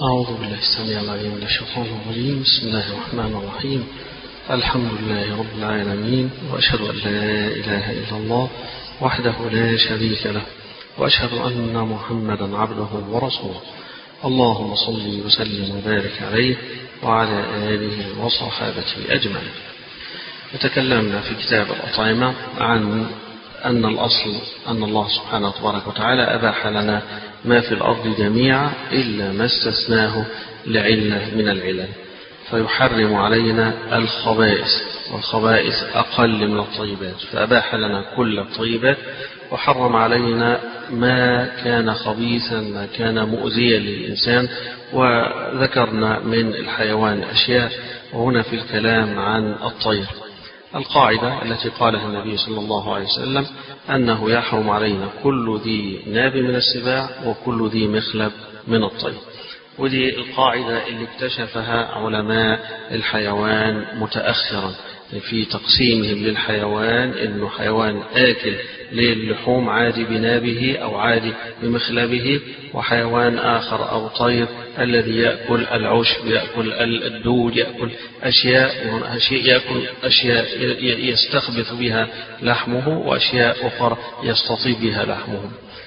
أعوذ بالله السميع العليم من الشيطان الرجيم بسم الله الرحمن الرحيم الحمد لله رب العالمين وأشهد أن لا إله إلا الله وحده لا شريك له وأشهد أن محمدا عبده ورسوله اللهم صل وسلم وبارك عليه وعلى آله وصحابته أجمعين وتكلمنا في كتاب الأطعمة عن أن الأصل أن الله سبحانه تبارك وتعالى أباح لنا ما في الأرض جميعا إلا ما استثناه لعلة من العلل فيحرم علينا الخبائث والخبائث أقل من الطيبات فأباح لنا كل الطيبات وحرم علينا ما كان خبيثا ما كان مؤذيا للإنسان وذكرنا من الحيوان أشياء وهنا في الكلام عن الطير القاعدة التي قالها النبي صلى الله عليه وسلم أنه يحرم علينا كل ذي ناب من السباع وكل ذي مخلب من الطير ودي القاعدة اللي اكتشفها علماء الحيوان متأخرا في تقسيمهم للحيوان انه حيوان اكل للحوم عادي بنابه او عادي بمخلبه وحيوان اخر او طير الذي ياكل العشب ياكل الدود ياكل اشياء ياكل اشياء يستخبث بها لحمه واشياء اخرى يستطيب بها لحمه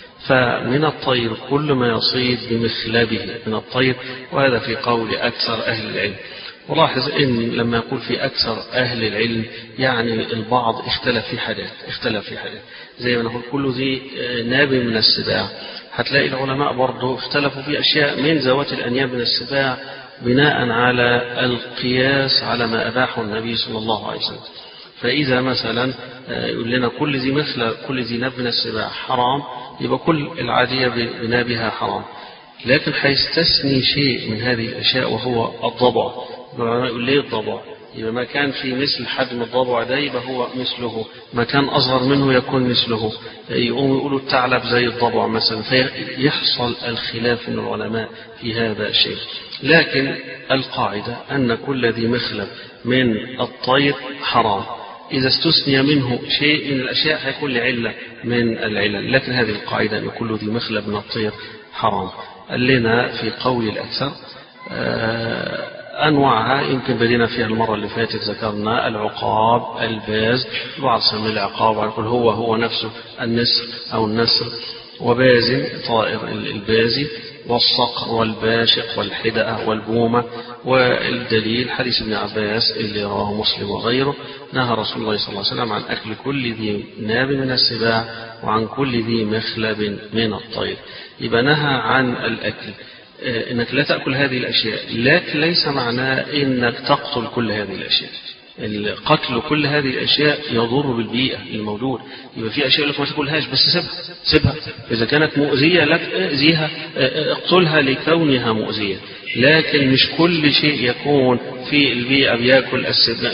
فمن الطير كل ما يصيد بمخلبه من الطير وهذا في قول اكثر اهل العلم ولاحظ ان لما يقول في اكثر اهل العلم يعني البعض اختلف في حاجات اختلف في حاجات زي ما نقول كل ذي ناب من السباع هتلاقي العلماء برضه اختلفوا في اشياء من ذوات الانياب من السباع بناء على القياس على ما اباحه النبي صلى الله عليه وسلم فاذا مثلا يقول لنا كل ذي مثل كل ذي ناب من السباع حرام يبقى كل العاديه بنابها حرام لكن هيستثني شيء من هذه الاشياء وهو الضبع العلماء يقول ليه الضبع يبقى ما كان في مثل حجم الضبع ده يبقى هو مثله ما كان أصغر منه يكون مثله يقوموا يقولوا الثعلب زي الضبع مثلا فيحصل الخلاف من العلماء في هذا الشيء لكن القاعدة أن كل ذي مخلب من الطير حرام إذا استثني منه شيء من الأشياء هيكون لعلة من العلل لكن هذه القاعدة أن كل ذي مخلب من الطير حرام قال لنا في قول الأكثر آه أنواعها يمكن بدينا فيها المرة اللي فاتت ذكرنا العقاب الباز بعض سمي العقاب يقول هو هو نفسه النسر أو النسر وباز طائر البازي والصقر والباشق والحدأة والبومة والدليل حديث ابن عباس اللي رواه مسلم وغيره نهى رسول الله صلى الله عليه وسلم عن أكل كل ذي ناب من السباع وعن كل ذي مخلب من الطير يبقى نهى عن الأكل انك لا تاكل هذه الاشياء لكن ليس معناه انك تقتل كل هذه الاشياء قتل كل هذه الاشياء يضر بالبيئه الموجود يبقى في اشياء لك ما تاكلهاش بس سيبها سيبها اذا كانت مؤذيه لك اذيها اقتلها لكونها مؤذيه لكن مش كل شيء يكون في البيئة بياكل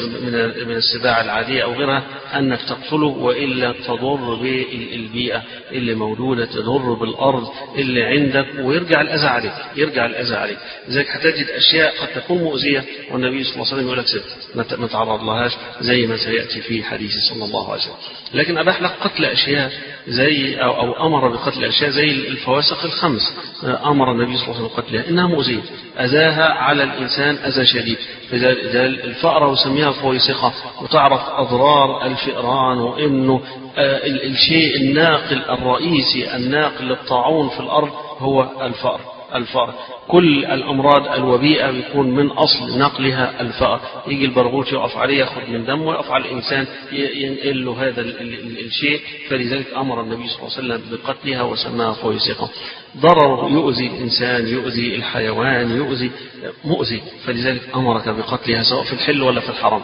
من السباع العادية أو غيرها أنك تقتله وإلا تضر بالبيئة اللي موجودة تضر بالأرض اللي عندك ويرجع الأذى عليك يرجع الأذى عليك لذلك هتجد أشياء قد تكون مؤذية والنبي صلى الله عليه وسلم يقول لك سيب ما تعرض لهاش زي ما سيأتي في حديث صلى الله عليه وسلم لكن أباح لك قتل أشياء زي أو, أو أمر بقتل أشياء زي الفواسق الخمس أمر النبي صلى الله عليه وسلم بقتلها إنها مؤذية أذاها على الإنسان أذى شديد فإذا الفأرة وسميها فويسقة وتعرف أضرار الفئران وإنه الشيء الناقل الرئيسي الناقل للطاعون في الأرض هو الفأر الفأر كل الأمراض الوبيئة بيكون من أصل نقلها الفأر يجي البرغوث يقف عليه ياخذ من دمه ويقف على الإنسان ينقل له هذا الشيء فلذلك أمر النبي صلى الله عليه وسلم بقتلها وسماها فويسقة ضرر يؤذي الإنسان يؤذي الحيوان يؤذي مؤذي فلذلك أمرك بقتلها سواء في الحل ولا في الحرام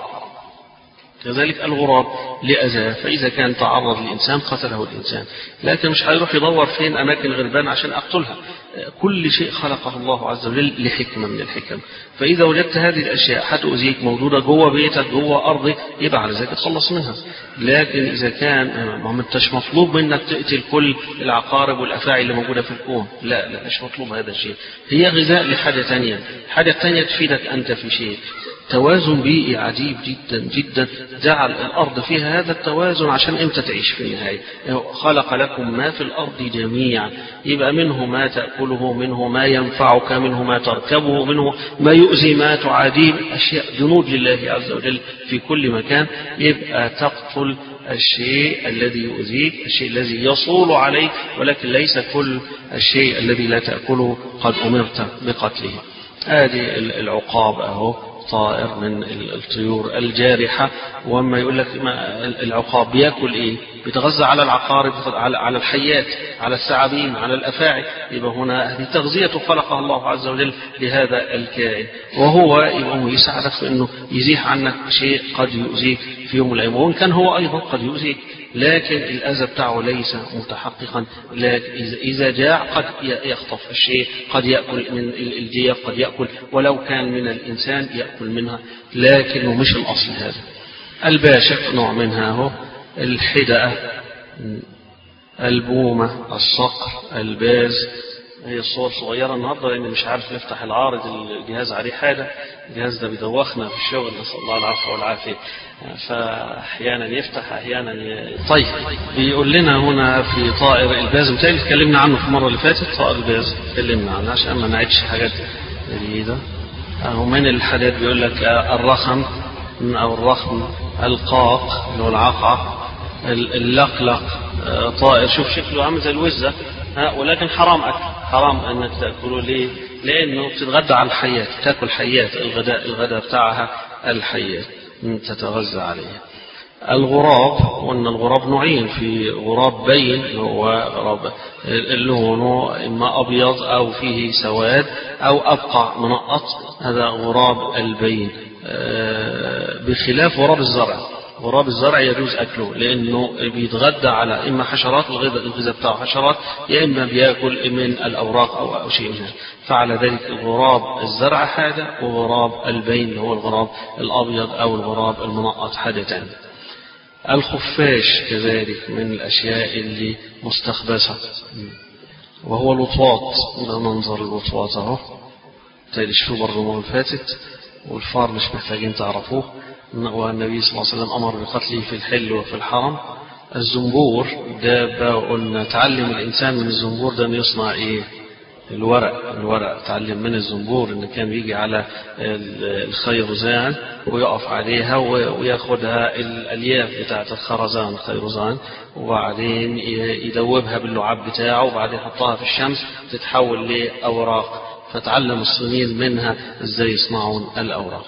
كذلك الغراب لأذاه فإذا كان تعرض للإنسان قتله الإنسان لكن مش هيروح يدور فين أماكن غربان عشان أقتلها كل شيء خلقه الله عز وجل لحكمة من الحكم فإذا وجدت هذه الأشياء هتؤذيك موجودة جوه بيتك جوه أرضك يبقى على ذلك تخلص منها لكن إذا كان ما انتش مطلوب منك تقتل كل العقارب والأفاعي اللي موجودة في الكون لا لا مش مطلوب هذا الشيء هي غذاء لحاجة ثانية حاجة ثانية تفيدك أنت في شيء توازن بيئي عجيب جدا جدا جعل الأرض فيها هذا التوازن عشان أنت تعيش في النهاية خلق لكم ما في الأرض جميعا يبقى منه ما تأكله منه ما ينفعك منه ما تركبه منه ما يؤذي ما تعاديه أشياء جنود لله عز وجل في كل مكان يبقى تقتل الشيء الذي يؤذيك الشيء الذي يصول عليك ولكن ليس كل الشيء الذي لا تأكله قد أمرت بقتله هذه العقاب أهو طائر من الطيور الجارحة وما يقول لك العقاب بياكل ايه بيتغذى على العقارب على على الحيات على الثعابين على الافاعي يبقى هنا هذه تغذية خلقها الله عز وجل لهذا الكائن وهو يقوم يساعدك في انه يزيح عنك شيء قد يؤذيك في يوم من الايام وان كان هو ايضا قد يؤذيك لكن الأذى بتاعه ليس متحققا لكن إذا جاع قد يخطف الشيء قد يأكل من الجيف قد يأكل ولو كان من الإنسان يأكل منها لكنه مش الأصل هذا الباشق نوع منها هو الحدأة البومة الصقر الباز هي الصور صغيرة النهاردة لأن مش عارف نفتح العارض الجهاز عليه حاجة الجهاز ده بيدوخنا في الشغل نسأل الله العفو والعافية فأحيانا يفتح أحيانا ي... طيب بيقول لنا هنا في طائر الباز وتالي اتكلمنا عنه في المرة اللي فاتت طائر الباز اتكلمنا عنه عشان ما نعيدش حاجات جديدة أهو من الحاجات بيقول لك الرخم أو الرخم القاق اللي هو العقعق اللقلق طائر شوف شكله عامل زي الوزة ولكن حرام أكل حرام أنك تأكله ليه؟ لأنه بتتغدى على الحيات تاكل حيات الغداء الغداء بتاعها الحيات تتغذى عليها الغراب وان الغراب نوعين في غراب بين هو غراب لونه اما ابيض او فيه سواد او ابقع منقط هذا غراب البين بخلاف غراب الزرع غراب الزرع يجوز أكله لأنه بيتغذى على إما حشرات الغذاء الغذاء بتاعه حشرات يا إما بياكل من الأوراق أو أو شيء منها فعلى ذلك غراب الزرع حاجة وغراب البين اللي هو الغراب الأبيض أو الغراب المنقط حاجة ثانية الخفاش كذلك من الأشياء اللي مستخبثة وهو الوطواط ده منظر الوطواط أهو تالي شوفوا برضه المرة اللي فاتت والفار مش محتاجين تعرفوه والنبي صلى الله عليه وسلم أمر بقتله في الحل وفي الحرم الزنبور ده قلنا تعلم الإنسان من الزنبور ده أنه يصنع إيه الورق الورق تعلم من الزنبور ان كان بيجي على الخيرزان ويقف عليها وياخدها الالياف بتاعه الخرزان الخيرزان وبعدين يدوبها باللعاب بتاعه وبعدين يحطها في الشمس تتحول لاوراق فتعلم الصينيين منها ازاي يصنعون الاوراق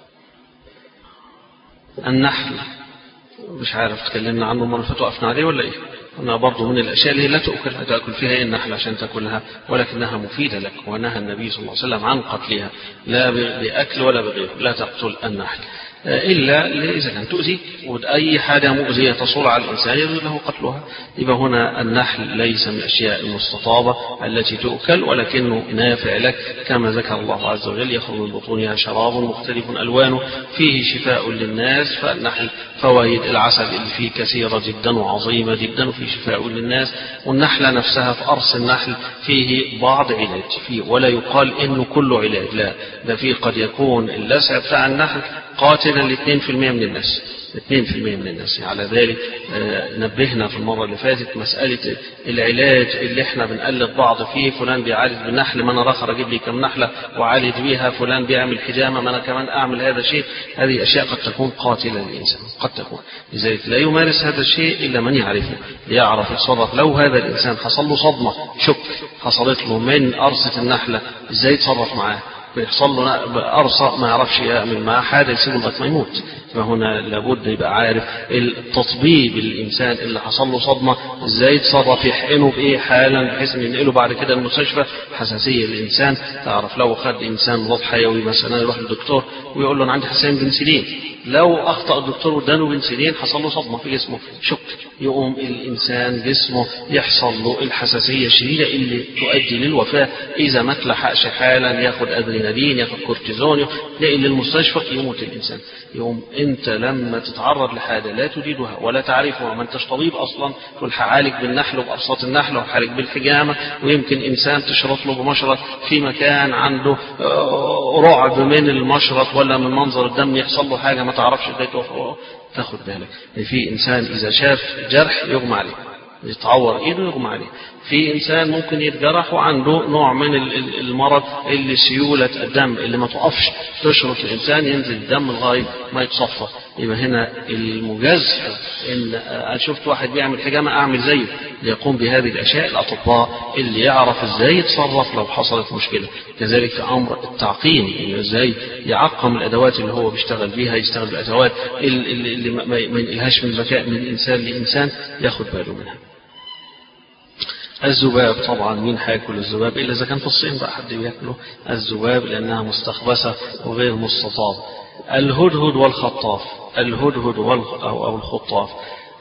النحل مش عارف تكلمنا عنه مرة فاتت وقفنا عليه ولا ايه؟ انها برضه من الاشياء اللي لا تؤكل تاكل فيها ايه النحل عشان تاكلها ولكنها مفيده لك ونهى النبي صلى الله عليه وسلم عن قتلها لا باكل ولا بغيره لا تقتل النحل إلا إذا كان تؤذي وأي حاجة مؤذية تصول على الإنسان يجوز له قتلها يبقى هنا النحل ليس من الأشياء المستطابة التي تؤكل ولكنه نافع لك كما ذكر الله عز وجل يخرج من بطونها شراب مختلف ألوانه فيه شفاء للناس فالنحل فوائد العسل اللي فيه كثيرة جدا وعظيمة جدا وفيه شفاء للناس والنحلة نفسها في قرص النحل فيه بعض علاج فيه ولا يقال إنه كله علاج لا ده فيه قد يكون اللسع بتاع النحل قاتلا ل 2% من الناس 2% من الناس على ذلك نبهنا في المرة اللي فاتت مسألة العلاج اللي احنا بنقلد بعض فيه فلان بيعالج بالنحل ما انا راخر اجيب لي كم نحلة وعالج بيها فلان بيعمل حجامة ما انا كمان اعمل هذا الشيء هذه اشياء قد تكون قاتلة للانسان قد تكون لذلك لا يمارس هذا الشيء الا من يعرفه يعرف يتصرف لو هذا الانسان حصل له صدمة شك حصلت له من قرصة النحلة ازاي يتصرف معاه بيحصل له أرصى ما يعرفش يعمل معاه حاجة يسيبه لغاية ما يموت فهنا لابد يبقى عارف التطبيب الإنسان اللي حصل له صدمة إزاي يتصرف يحقنه بإيه حالا بحيث إن ينقله بعد كده المستشفى حساسية الإنسان تعرف لو خد إنسان مضاد حيوي مثلا يروح للدكتور ويقول له أنا عندي حساسية من بنسلين لو أخطأ الدكتور واداله بنسلين حصل له صدمة في جسمه شك يقوم الإنسان جسمه يحصل له الحساسية الشديدة اللي تؤدي للوفاة إذا ما تلحقش حالا ياخد أدرينالين ياخد كورتيزون لأن المستشفى يموت الإنسان يقوم أنت لما تتعرض لحاجة لا تريدها ولا تعرفها ما أنتش طبيب أصلا تقول هعالج بالنحل وبأبساط النحل وهعالج بالحجامة ويمكن إنسان تشرط له بمشرط في مكان عنده رعب من المشرط ولا من منظر الدم يحصل له حاجة ما تعرفش ازاي تقف تاخد بالك في إنسان إذا شاف جرح يغمى عليه يتعور ايده يغمى عليه في انسان ممكن يتجرح وعنده نوع من المرض اللي سيوله الدم اللي ما تقفش تشرط الانسان ينزل الدم لغايه ما يتصفى يبقى هنا المجازفه ان انا شفت واحد بيعمل حجامه اعمل زيه يقوم بهذه الاشياء الاطباء اللي يعرف ازاي يتصرف لو حصلت مشكله كذلك في امر التعقيم انه ازاي يعقم الادوات اللي هو بيشتغل بيها يشتغل بالادوات اللي, اللي ما ينقلهاش من مكان من انسان لانسان ياخد باله منها الذباب طبعا مين هياكل الذباب الا اذا كان في الصين بقى حد بياكله الذباب لانها مستخبثه وغير مستطاب الهدهد والخطاف الهدهد او الخطاف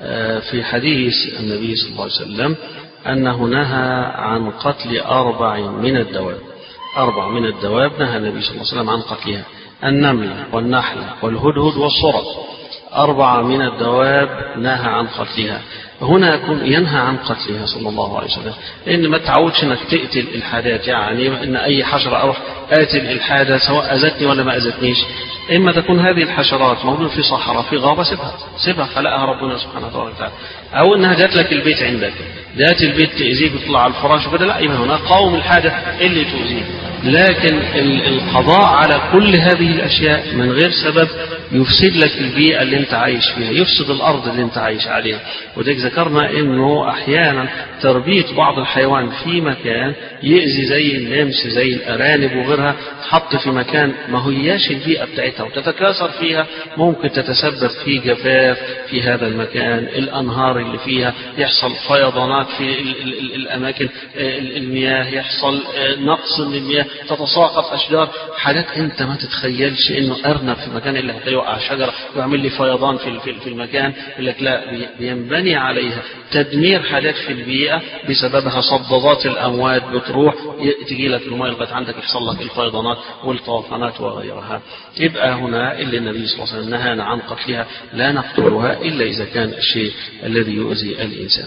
في حديث النبي صلى الله عليه وسلم انه نهى عن قتل اربع من الدواب اربع من الدواب نهى النبي صلى الله عليه وسلم عن قتلها النمله والنحله والهدهد والصرد أربعة من الدواب نهى عن قتلها هنا يكون ينهى عن قتلها صلى الله عليه وسلم لأن ما تعودش أنك تقتل الحاجات يعني أن أي حشرة أروح قاتل الحاجة سواء أذتني ولا ما أذتنيش إما تكون هذه الحشرات موجودة في صحراء في غابة سيبها سيبها خلقها ربنا سبحانه وتعالى أو أنها جات لك البيت عندك جات البيت تأذيك وتطلع على الفراش وكده لا يبقى هنا قاوم الحاجة اللي تؤذيك لكن القضاء على كل هذه الأشياء من غير سبب يفسد لك البيئة اللي انت عايش فيها يفسد الأرض اللي انت عايش عليها وذلك ذكرنا انه أحيانا تربية بعض الحيوان في مكان يأذي زي النمس زي الأرانب وغيرها تحط في مكان ما هياش البيئة بتاعتها وتتكاثر فيها ممكن تتسبب في جفاف في هذا المكان الأنهار اللي فيها يحصل فيضانات في الأماكن المياه يحصل نقص من المياه تتساقط أشجار حاجات أنت ما تتخيلش إنه أرنب في المكان اللي هتلاقيه شجرة ويعمل لي فيضان في في المكان يقول لك لا بينبني عليها تدمير حاجات في البيئة بسببها صدادات الأموات بتروح تجي لك الماء لغاية عندك يحصل لك الفيضانات والطوفانات وغيرها يبقى هنا اللي النبي صلى الله عليه وسلم نهانا عن قتلها لا نقتلها إلا إذا كان الشيء الذي يؤذي الإنسان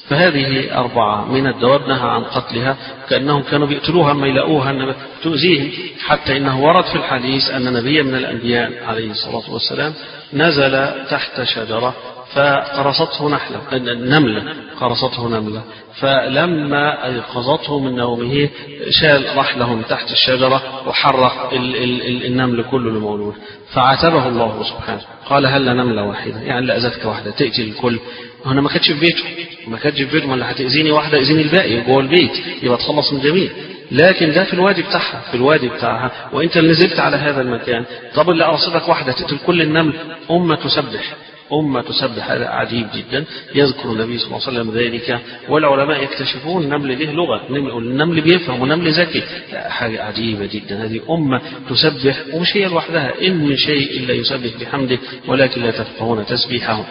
فهذه أربعة من الدواب نهى عن قتلها كأنهم كانوا بيقتلوها ما يلاقوها تؤذيهم حتى إنه ورد في الحديث أن نبيا من الأنبياء عليه الصلاة والسلام نزل تحت شجرة فقرصته نحلة نملة قرصته نملة فلما أيقظته من نومه شال رحله من تحت الشجرة وحرق ال ال النمل كله المولود فعاتبه الله سبحانه قال هل نملة واحدة يعني لأذتك واحدة تقتل الكل هنا ما كانتش في بيته ما كانتش في بيته ولا هتأذيني واحدة أذيني الباقي جوه البيت يبقى تخلص من الجميع لكن ده في الوادي بتاعها في الوادي بتاعها وانت اللي نزلت على هذا المكان طب اللي قرصتك واحده تقتل كل النمل امه تسبح أمة تسبح هذا عجيب جدا يذكر النبي صلى الله عليه وسلم ذلك والعلماء يكتشفون النمل له لغة النمل بيفهم ونمل ذكي حاجة عجيبة جدا هذه أمة تسبح ومش هي لوحدها إن من شيء إلا يسبح بحمده ولكن لا تفقهون تسبيحهم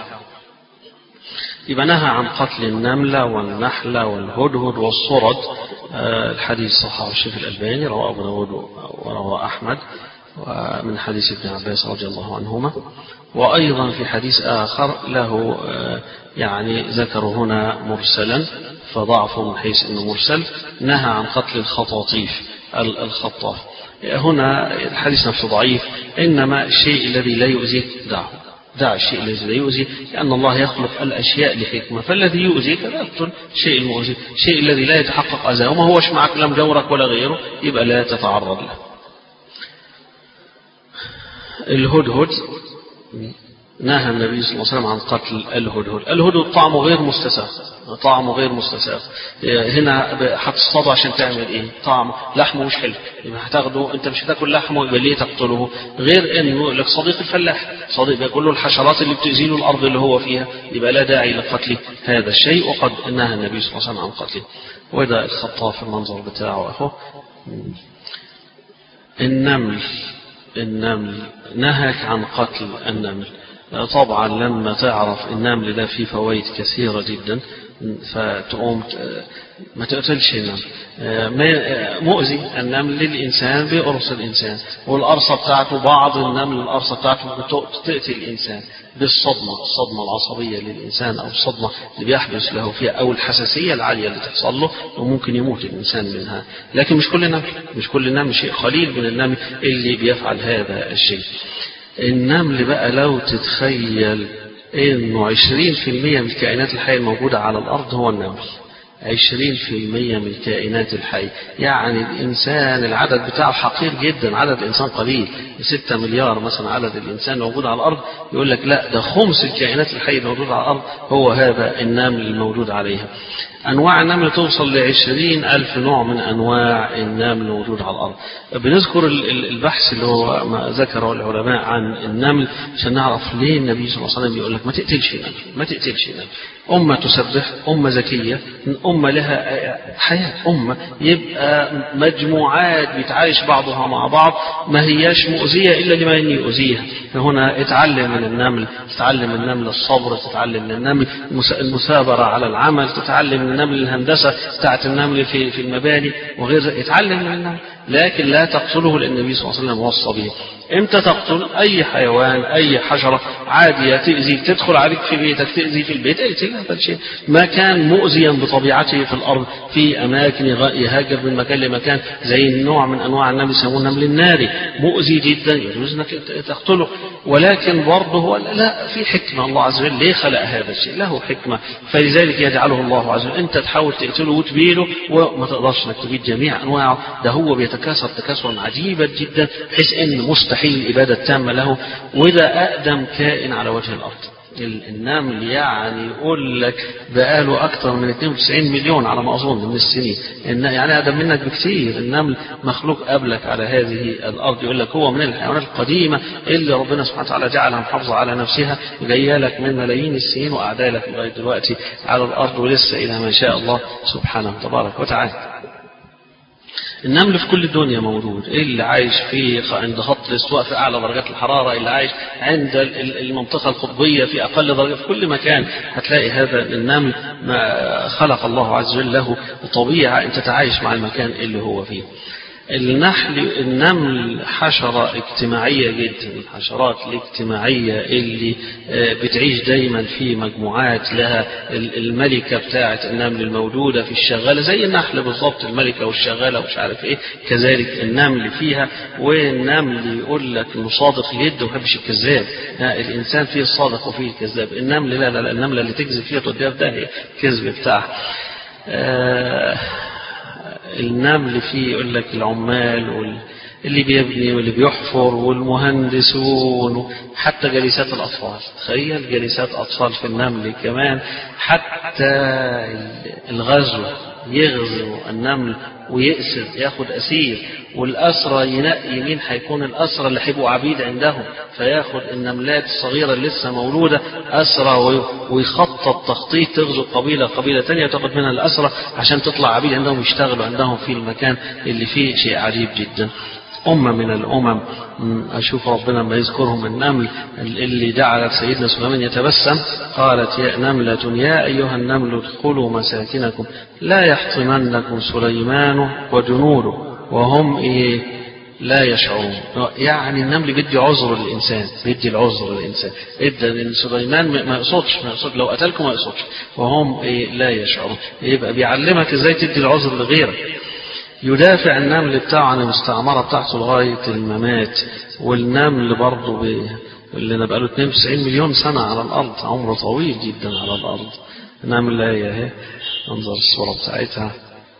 يبقى نهى عن قتل النملة والنحلة والهدهد والصرد الحديث صححه الشيخ الألباني رواه أبو داود ورواه أحمد ومن حديث ابن عباس رضي الله عنهما وأيضا في حديث آخر له يعني ذكر هنا مرسلا فضعف من حيث أنه مرسل نهى عن قتل الخطاطيف الخطاف هنا الحديث نفسه ضعيف إنما الشيء الذي لا يؤذيك دعه دع الشيء الذي لا يؤذي لأن الله يخلق الأشياء لحكمة فالذي يؤذيك لا يقتل الشيء المؤذي الشيء الذي لا يتحقق أذاه وما هوش معك لا مجورك ولا غيره يبقى لا تتعرض له الهدهد نهى النبي صلى الله عليه وسلم عن قتل الهدهد الهدهد طعمه غير مستساغ طعمه غير مستساغ هنا هتصطاده عشان تعمل ايه طعم لحمه مش حلو يبقى هتاخده انت مش هتاكل لحمه يبقى ليه تقتله غير انه لك صديق الفلاح صديق بيقول له الحشرات اللي بتأذي له الارض اللي هو فيها يبقى لا داعي لقتل هذا الشيء وقد نهى النبي صلى الله عليه وسلم عن قتله وده الخطاف المنظر بتاعه اهو النمل النمل نهك عن قتل النمل طبعا لما تعرف النمل ده فيه فوائد كثيرة جدا فتقوم ما تقتلش النمل مؤذي النمل للإنسان بيقرص الإنسان والقرصة بتاعته بعض النمل القرصة بتاعته بتقتل الإنسان بالصدمة الصدمة العصبية للإنسان أو الصدمة اللي بيحدث له فيها أو الحساسية العالية اللي تحصل له وممكن يموت الإنسان منها لكن مش كل نمل مش كل نمل شيء قليل من النمل اللي بيفعل هذا الشيء النمل بقى لو تتخيل انه عشرين في المية من الكائنات الحية الموجودة على الأرض هو النمل عشرين في المية من الكائنات الحية يعني الإنسان العدد بتاعه حقير جدا عدد الإنسان قليل ستة مليار مثلا عدد الإنسان الموجود على الأرض يقول لك لا ده خمس الكائنات الحية الموجودة على الأرض هو هذا النمل الموجود عليها أنواع النمل توصل لعشرين ألف نوع من أنواع النمل الموجود على الأرض بنذكر البحث اللي هو ما ذكره العلماء عن النمل عشان نعرف ليه النبي صلى الله عليه وسلم يقول لك ما تقتلش النمل ما تقتلش النمل أمة تسبح أمة ذكية أمة لها حياة أمة يبقى مجموعات بيتعايش بعضها مع بعض ما هياش مؤذية إلا لمن يؤذيها هنا اتعلم من النمل تتعلم من النمل الصبر تتعلم من النمل المثابرة على العمل تتعلم من النمل الهندسة بتاعت النمل في في المباني وغير ذلك اتعلم من النمل لكن لا تقتله لأن النبي صلى الله عليه وسلم وصى به امتى تقتل اي حيوان اي حشرة عادية تأذيك تدخل عليك في بيتك تأذي في البيت اقتل هذا الشيء ما كان مؤذيا بطبيعته في الارض في اماكن يهاجر من مكان لمكان زي النوع من انواع النمل يسموه النمل الناري مؤذي جدا يجوز انك تقتله ولكن برضه هو لا في حكمة الله عز وجل ليه خلق هذا الشيء له حكمة فلذلك يجعله الله عز وجل انت تحاول تقتله وتبيله وما تقدرش انك تبيد جميع انواعه ده هو بيتكاثر تكاثرا عجيبا جدا بحيث ان مستحيل الإبادة التامة له وده أقدم كائن على وجه الأرض النمل يعني يقول لك بقاله أكثر من 92 مليون على ما أظن من السنين إن يعني أقدم منك بكثير النمل مخلوق قبلك على هذه الأرض يقول لك هو من الحيوانات القديمة اللي ربنا سبحانه وتعالى جعلها محافظة على نفسها جاية لك من ملايين السنين وقاعدة لك لغاية دلوقتي على الأرض ولسه إلى ما شاء الله سبحانه تبارك وتعالى النمل في كل الدنيا موجود اللي عايش في عند خط الاستواء في اعلى درجات الحراره اللي عايش عند المنطقه القطبيه في اقل درجه في كل مكان هتلاقي هذا النمل ما خلق الله عز وجل له طبيعه ان تتعايش مع المكان اللي هو فيه النحل النمل حشرة اجتماعية جدا الحشرات الاجتماعية اللي بتعيش دايما في مجموعات لها الملكة بتاعة النمل الموجودة في الشغالة زي النحل بالضبط الملكة والشغالة ومش عارف ايه كذلك النمل فيها والنمل يقول لك انه صادق اليد وما يحبش الكذاب الانسان فيه الصادق وفيه الكذاب النمل لا لا, لا النملة اللي تكذب فيها توديها في داهية الكذب بتاعها آه النمل فيه يقول لك العمال وال... اللي بيبني واللي بيحفر والمهندسون حتى جلسات الأطفال تخيل جلسات أطفال في النمل كمان حتى الغزو يغزو النمل ويأسر ياخد أسير والأسرى ينقي مين هيكون الأسرى اللي هيبقوا عبيد عندهم فياخد النملات الصغيرة اللي لسه مولودة أسرى ويخطط تخطيط تغزو قبيلة قبيلة تانية وتاخد منها الأسرى عشان تطلع عبيد عندهم يشتغلوا عندهم في المكان اللي فيه شيء عجيب جدا أمة من الأمم أشوف ربنا ما يذكرهم النمل اللي جعلت سيدنا سليمان يتبسم قالت يا نملة يا أيها النمل ادخلوا مساكنكم لا يحطمنكم سليمان وجنوده وهم إيه لا يشعرون يعني النمل بيدي عذر للإنسان بيدي العذر للإنسان ادى ان سليمان ما يقصدش ما يقصد لو قتلكم ما يقصدش وهم إيه لا يشعرون يبقى بيعلمك ازاي تدي العذر لغيرك يدافع النمل بتاعه عن المستعمرة بتاعته لغاية الممات والنمل برضه بي... اللي انا بقاله 92 مليون سنة على الأرض عمره طويل جدا على الأرض نمل هي اهي انظر الصورة بتاعتها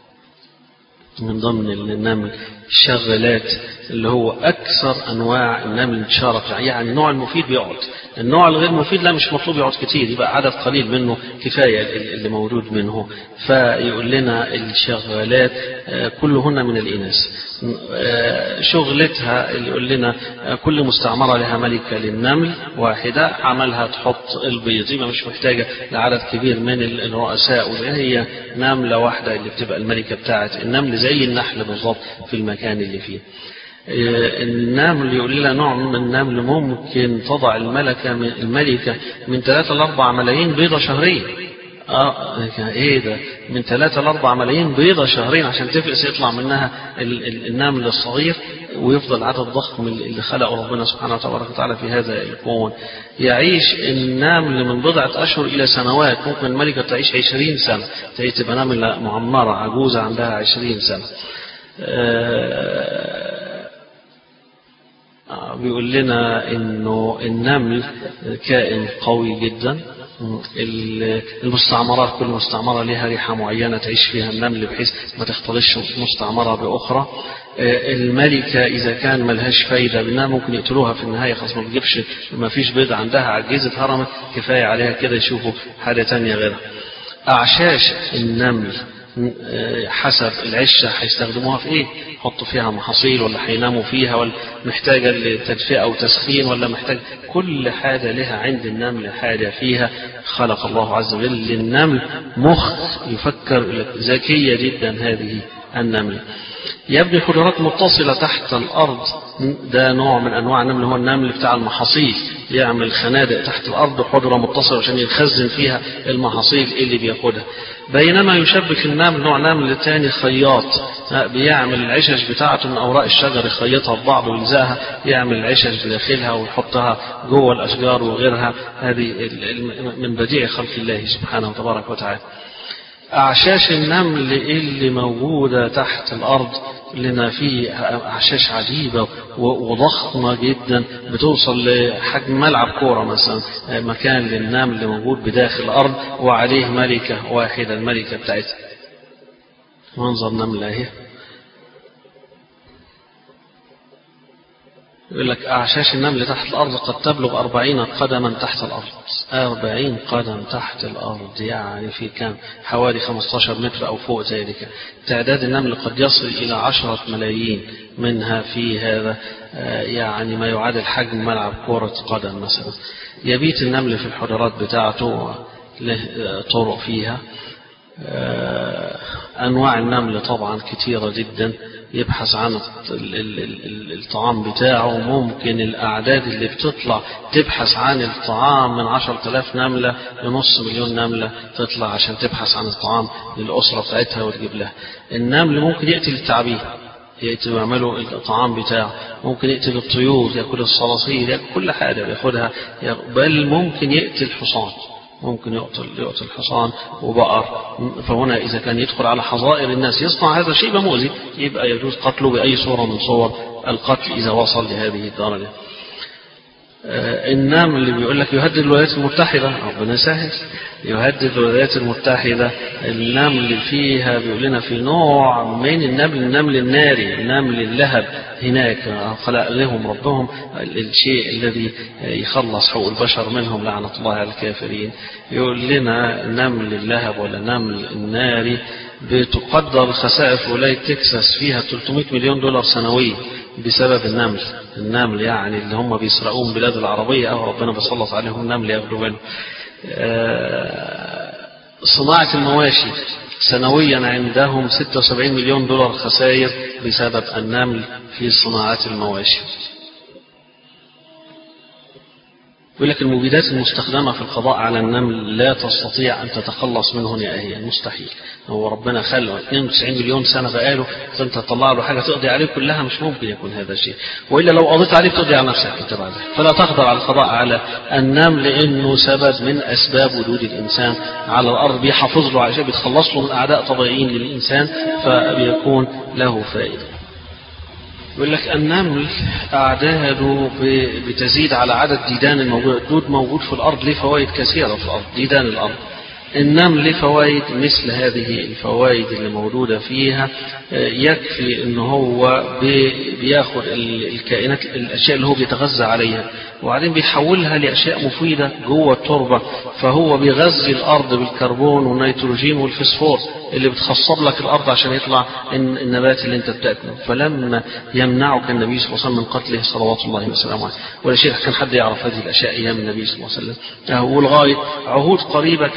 من ضمن النمل الشغالات اللي هو أكثر أنواع النمل انتشارا يعني النوع المفيد بيقعد النوع الغير مفيد لا مش مطلوب يقعد كتير يبقى عدد قليل منه كفاية اللي موجود منه فيقول لنا الشغالات كلهن من الإناث شغلتها اللي يقول لنا كل مستعمرة لها ملكة للنمل واحدة عملها تحط البيض يبقى مش محتاجة لعدد كبير من الرؤساء وهي نملة واحدة اللي بتبقى الملكة بتاعت النمل زي النحل بالضبط في المكان اللي فيه النمل يقول لنا نوع من النمل ممكن تضع الملكة من الملكة من 3 ل 4 ملايين بيضة شهريا اه ايه ده من 3 ل 4 ملايين بيضة شهرين عشان تفقس يطلع منها ال- ال- النمل الصغير ويفضل عدد ضخم اللي خلقه ربنا سبحانه تبارك وتعالى في هذا الكون يعيش النمل من بضعة أشهر إلى سنوات ممكن الملكة تعيش 20 سنة تلاقي تبقى نملة معمرة عجوزة عندها 20 سنة آه، بيقول لنا انه النمل كائن قوي جدا ال- المستعمرات كل مستعمرة لها ريحة معينة تعيش فيها النمل بحيث ما تختلطش مستعمرة بأخرى آه، الملكة إذا كان ملهاش فايدة بأنها ممكن يقتلوها في النهاية خلاص ما بتجيبش ما فيش بيض عندها عجزت هرمت كفاية عليها كده يشوفوا حاجة تانية غيرها أعشاش النمل آه، حسب العشة هيستخدموها في ايه يحطوا فيها محاصيل ولا هيناموا فيها ولا محتاجة لتدفئة أو تسخين ولا محتاج كل حاجة لها عند النمل حاجة فيها خلق الله عز وجل للنمل مخ يفكر ذكية جدا هذه النمل يبني حجرات متصلة تحت الأرض ده نوع من أنواع النمل هو النمل بتاع المحاصيل يعمل خنادق تحت الأرض حجرة متصلة عشان يخزن فيها المحاصيل اللي بياخدها بينما يشبك النمل نوع نمل تاني خياط بيعمل العشش بتاعته من أوراق الشجر يخيطها ببعض ويلزقها يعمل العشش بداخلها ويحطها جوه الأشجار وغيرها هذه ال- ال- من بديع خلق الله سبحانه وتبارك وتعالى أعشاش النمل اللي موجودة تحت الأرض لنا فيه أعشاش عجيبة و- وضخمة جدا بتوصل لحجم ملعب كورة مثلا مكان للنمل اللي موجود بداخل الأرض وعليه ملكة واحدة الملكة بتاعتها منظر نملة اهي يقول لك أعشاش النمل تحت الأرض قد تبلغ أربعين قدما تحت الأرض أربعين قدم تحت الأرض يعني في كام حوالي 15 متر أو فوق ذلك تعداد النمل قد يصل إلى عشرة ملايين منها في هذا آه، يعني ما يعادل حجم ملعب كرة قدم مثلا يبيت النمل في الحجرات بتاعته له آه، طرق فيها آه، أنواع النمل طبعا كثيرة جدا يبحث عن الط- ال- ال- ال- الطعام بتاعه ممكن الأعداد اللي بتطلع تبحث عن الطعام من عشرة آلاف نملة لنص مليون نملة تطلع عشان تبحث عن الطعام للأسرة بتاعتها وتجيب لها النمل ممكن يقتل التعابين يقتل يعملوا الطعام بتاعه ممكن يقتل الطيور ياكل الصراصير ياكل كل حاجة بياخدها بل ممكن يقتل حصان ممكن يقتل يقتل حصان وبقر فهنا إذا كان يدخل على حظائر الناس يصنع هذا شيء مؤذي يبقى يجوز قتله بأي صورة من صور القتل إذا وصل لهذه الدرجة آه، النمل اللي بيقول لك يهدد الولايات المتحدة ربنا يسهل يهدد الولايات المتحدة النمل اللي فيها بيقول لنا في نوع من النمل النمل الناري نمل اللهب هناك خلق لهم ربهم الشيء الذي يخلص حقوق البشر منهم لعنة الله على الكافرين يقول لنا نمل اللهب ولا نمل الناري بتقدر الخسائر في ولاية تكساس فيها 300 مليون دولار سنويا بسبب النمل النمل يعني اللي هم بيسرقوه من البلاد العربية أو ربنا بيسلط عليهم نمل ياخدوا منه آه، صناعة المواشي سنويا عندهم 76 مليون دولار خسائر بسبب النمل في صناعة المواشي يقول لك المبيدات المستخدمة في القضاء على النمل لا تستطيع أن تتخلص منه نهائيا مستحيل هو ربنا خلقه 92 مليون سنة بقاله فأنت تطلع له حاجة تقضي عليه كلها مش ممكن يكون هذا الشيء وإلا لو قضيت عليه تقضي على نفسك أنت بعد ذلك. فلا تقدر على القضاء على النمل لأنه سبب من أسباب وجود الإنسان على الأرض بيحافظ له على شيء بيتخلص له من أعداء طبيعيين للإنسان فبيكون له فائدة يقول لك النمل أعداده ب- بتزيد على عدد ديدان الموجودة الدود موجود في الأرض له فوائد كثيرة في الأرض ديدان الأرض النمل له فوائد مثل هذه الفوائد اللي موجودة فيها آه، يكفي ان هو بي- بياخد ال- الكائنات الاشياء اللي هو بيتغذى عليها وبعدين بيحولها لاشياء مفيدة جوه التربة فهو بيغذي الارض بالكربون والنيتروجين والفسفور اللي بتخصب لك الارض عشان يطلع الن- النبات اللي انت بتاكله فلما يمنعك النبي صلى الله عليه وسلم من قتله صلوات الله وسلامه عليه ولا شيء كان حد يعرف هذه الاشياء ايام النبي صلى الله عليه وسلم آه، والغايه عهود قريبه كان اسمع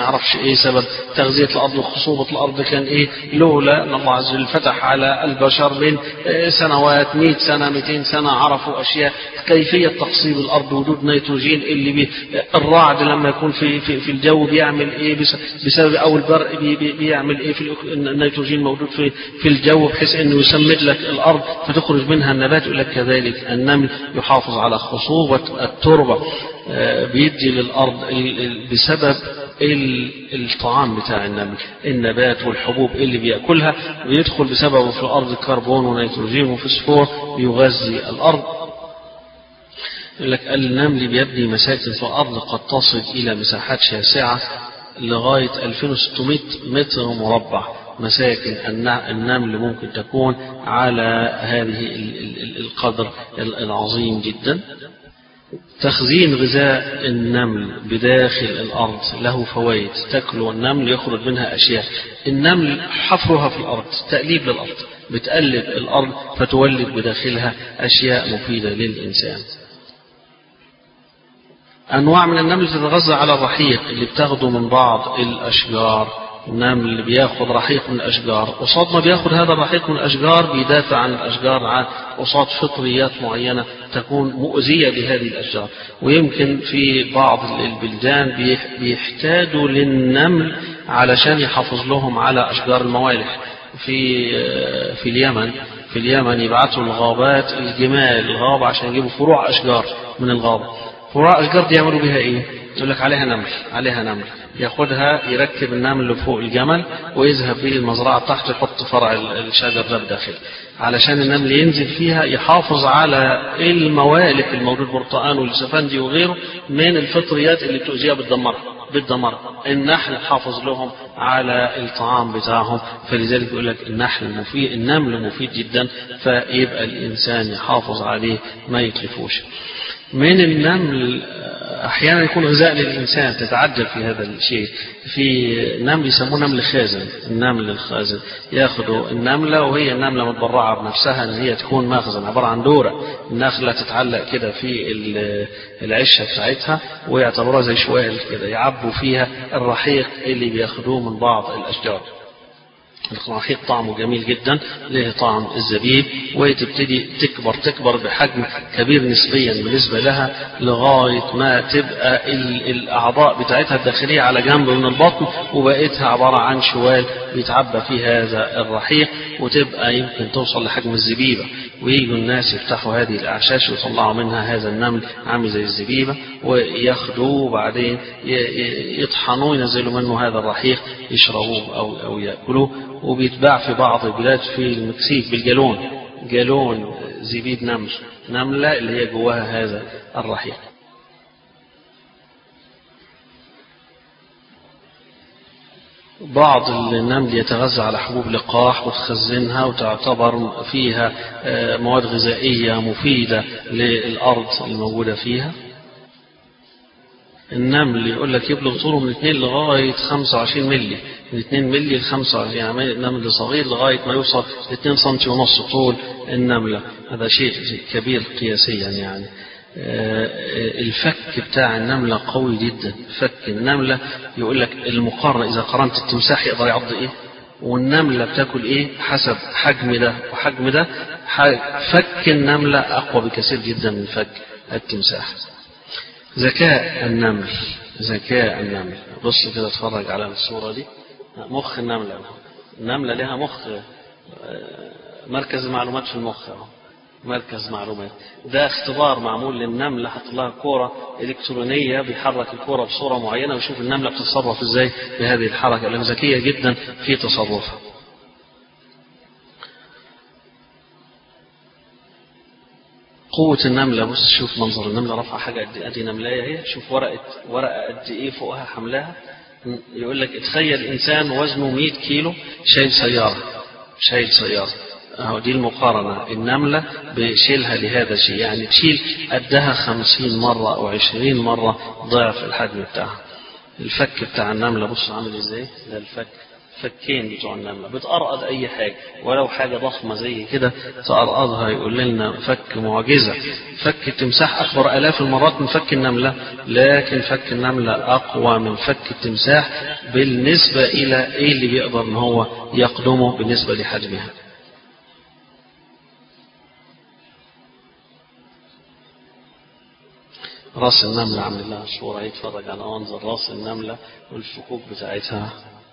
يعرفش ايه سبب تغذية الارض وخصوبة الارض كان ايه لولا ان الله عز وجل فتح على البشر من سنوات 100 سنة 200 سنة عرفوا اشياء كيفية تقصيب الارض وجود نيتروجين اللي بي الرعد لما يكون في في, في الجو بيعمل ايه بسبب او البرق بي بي بيعمل ايه في النيتروجين موجود في في الجو بحيث انه يسمد لك الارض فتخرج منها النبات يقول لك كذلك النمل يحافظ على خصوبة التربة بيدي للأرض بسبب الطعام بتاع النمل النبات والحبوب اللي بيأكلها ويدخل بسببه في الأرض كربون ونيتروجين وفسفور يغذي الأرض يقول لك النمل بيبني مساكن في الأرض قد تصل إلى مساحات شاسعة لغاية 2600 متر مربع مساكن النمل ممكن تكون على هذه القدر العظيم جدا تخزين غذاء النمل بداخل الأرض له فوائد تاكله النمل يخرج منها أشياء النمل حفرها في الأرض تأليب للأرض بتقلب الأرض فتولد بداخلها أشياء مفيدة للإنسان أنواع من النمل تتغذى على الرحيق اللي بتاخده من بعض الأشجار النمل اللي بياخد رحيق من الأشجار قصاد ما بياخد هذا الرحيق من الأشجار بيدافع عن الأشجار قصاد فطريات معينة تكون مؤذية لهذه الأشجار ويمكن في بعض البلدان بيحتاجوا للنمل علشان يحافظ لهم على أشجار الموالح في في اليمن في اليمن يبعثوا الغابات الجمال الغابة عشان يجيبوا فروع أشجار من الغابة فروع أشجار دي يعملوا بها إيه؟ يقول لك عليها نمل عليها نمل ياخدها يركب النمل فوق الجمل ويذهب به المزرعة تحت يحط فرع الشجر ده بداخل علشان النمل ينزل فيها يحافظ على الموالح الموجود برتقان والسفندي وغيره من الفطريات اللي بتؤذيها بتدمرها بتدمرها النحل حافظ لهم على الطعام بتاعهم فلذلك يقول لك النحل مفيد النمل مفيد جدا فيبقى الإنسان يحافظ عليه ما يتلفوش من النمل احيانا يكون غذاء للانسان تتعجب في هذا الشيء في نمل يسموه نمل خازن النمل الخازن ياخذوا النمله وهي النمله متبرعه بنفسها ان هي تكون مخزن عباره عن دوره النخله تتعلق كده في العشه بتاعتها ويعتبروها زي شوال كده يعبوا فيها الرحيق اللي بياخدوه من بعض الاشجار الرحيق طعمه جميل جدا له طعم الزبيب وتبتدي تكبر تكبر بحجم كبير نسبيا بالنسبة لها لغاية ما تبقى الأعضاء بتاعتها الداخلية على جنب من البطن وبقيتها عبارة عن شوال بيتعبى في هذا الرحيق وتبقى يمكن توصل لحجم الزبيبة ويجوا الناس يفتحوا هذه الأعشاش ويطلعوا منها هذا النمل عامل زي الزبيبة وياخدوه وبعدين يطحنوه وينزلوا منه هذا الرحيق يشربوه أو, أو يأكلوه وبيتباع في بعض البلاد في المكسيك بالجالون جالون زبيب نمل نملة اللي هي جواها هذا الرحيق بعض النمل يتغذى على حبوب لقاح وتخزنها وتعتبر فيها مواد غذائية مفيدة للأرض الموجودة فيها النمل يقول لك يبلغ طوله من 2 لغاية 25 ملي من 2 ملي ل 25 يعني نمل صغير لغاية ما يوصل ل 2 سم ونص طول النملة هذا شيء كبير قياسيا يعني الفك بتاع النملة قوي جدا فك النملة يقول لك المقارنة إذا قارنت التمساح يقدر يعض إيه والنملة بتاكل إيه حسب حجم ده وحجم ده فك النملة أقوى بكثير جدا من فك التمساح ذكاء النمل ذكاء النمل بص كده اتفرج على الصورة دي مخ النملة النملة لها مخ مركز معلومات في المخ اهو مركز معلومات ده اختبار معمول للنملة حط لها كورة إلكترونية بيحرك الكورة بصورة معينة ويشوف النملة بتتصرف ازاي بهذه الحركة لأنها ذكية جدا في تصرفها قوة النملة بص شوف منظر النملة رفع حاجة قد ادي نملاية اهي شوف ورقة ورقة قد ايه فوقها حملاها يقول لك اتخيل انسان وزنه 100 كيلو شايل سيارة شايل سيارة اهو دي المقارنة النملة بشيلها لهذا الشيء يعني تشيل قدها خمسين مرة أو عشرين مرة ضعف الحجم بتاعها الفك بتاع النملة بص عامل ازاي ده الفك فكين بتوع النملة بتقرقض أي حاجة ولو حاجة ضخمة زي كده تقرقضها يقول لنا فك معجزة فك التمساح أكبر آلاف المرات من فك النملة لكن فك النملة أقوى من فك التمساح بالنسبة إلى إيه اللي بيقدر إن هو يقدمه بالنسبة لحجمها راس النملة عامل لها صورة يتفرج على منظر راس النملة والشكوك بتاعتها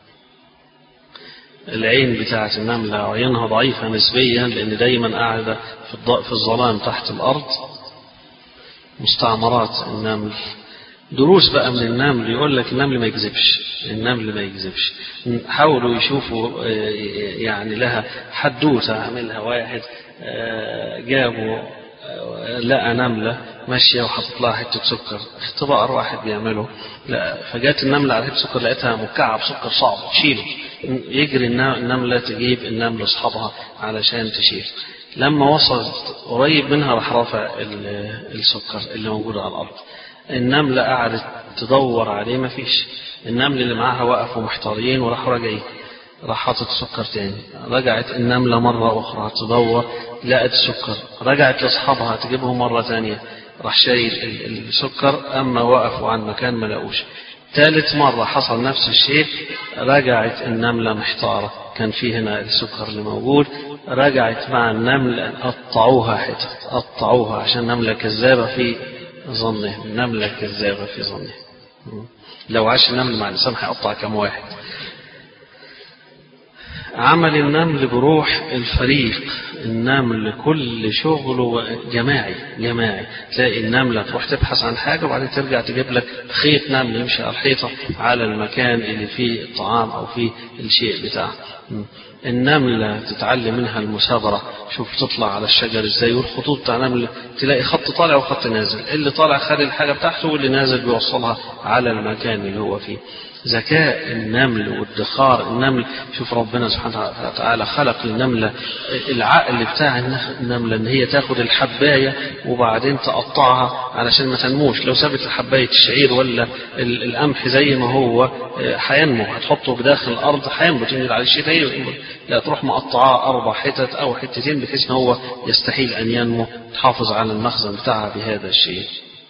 العين بتاعت النملة عينها ضعيفة نسبيا لأن دايما قاعدة في الض- في الظلام تحت الأرض مستعمرات النمل دروس بقى من النمل يقول لك النمل ما يكذبش النمل ما يكذبش حاولوا يشوفوا آه، يعني لها حدوته عاملها واحد آه، جابوا آه، لقى نملة ماشية وحطت لها حتة سكر اختبار واحد بيعمله لا فجات النملة على حتة سكر لقيتها مكعب سكر صعب تشيله يجري النا- النملة تجيب النمل أصحابها علشان تشيل لما وصلت قريب منها راح رافع ال- السكر اللي موجود على الأرض النملة قعدت تدور عليه ما فيش النمل اللي معاها وقفوا محتارين وراحوا راجعين راح حاطط سكر تاني رجعت النملة مرة أخرى تدور لقت سكر رجعت لأصحابها تجيبهم مرة تانية راح شايل ال- السكر أما وقفوا عن مكان ما لقوش ثالث مرة حصل نفس الشيء رجعت النملة محتارة كان في هنا السكر اللي موجود رجعت مع النمل قطعوها حتت قطعوها عشان نملة كذابة في ظنه نملة كذابة في ظنه لو عاش النمل مع الإنسان هيقطع كم واحد عمل النمل بروح الفريق النمل كل شغله جماعي جماعي تلاقي النملة تروح تبحث عن حاجة وبعدين ترجع تجيب لك خيط نمل يمشي على الحيطة على المكان اللي فيه الطعام أو فيه الشيء بتاعه م. النملة تتعلم منها المثابرة شوف تطلع على الشجر ازاي والخطوط بتاع نمل تلاقي خط طالع وخط نازل اللي طالع خد الحاجة بتاعته واللي نازل بيوصلها على المكان اللي هو فيه ذكاء النمل وادخار النمل شوف ربنا سبحانه وتعالى خلق النملة العقل بتاع النملة ان هي تاخد الحباية وبعدين تقطعها علشان ما تنموش لو سابت حباية الشعير ولا ال- القمح زي ما هو آه، هينمو هتحطه بداخل الارض هينبت تنزل على الشتاء ينبت. لا تروح مقطعاه اربع حتت او حتتين بحيث ان هو يستحيل ان ينمو تحافظ على المخزن بتاعها بهذا الشيء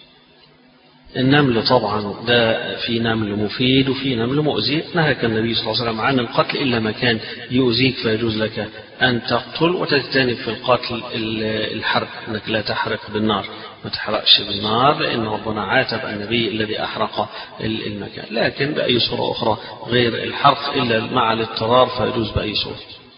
النمل طبعا ده في نمل مفيد وفي نمل مؤذي نهاك النبي صلى الله عليه وسلم عن القتل إلا ما كان يؤذيك فيجوز لك أن تقتل وتجتنب في القتل ال- الحرق أنك لا تحرق بالنار ما تحرقش بالنار لأن ربنا عاتب النبي الذي أحرق ال- المكان لكن بأي صورة أخرى غير الحرق إلا مع الاضطرار فيجوز بأي صورة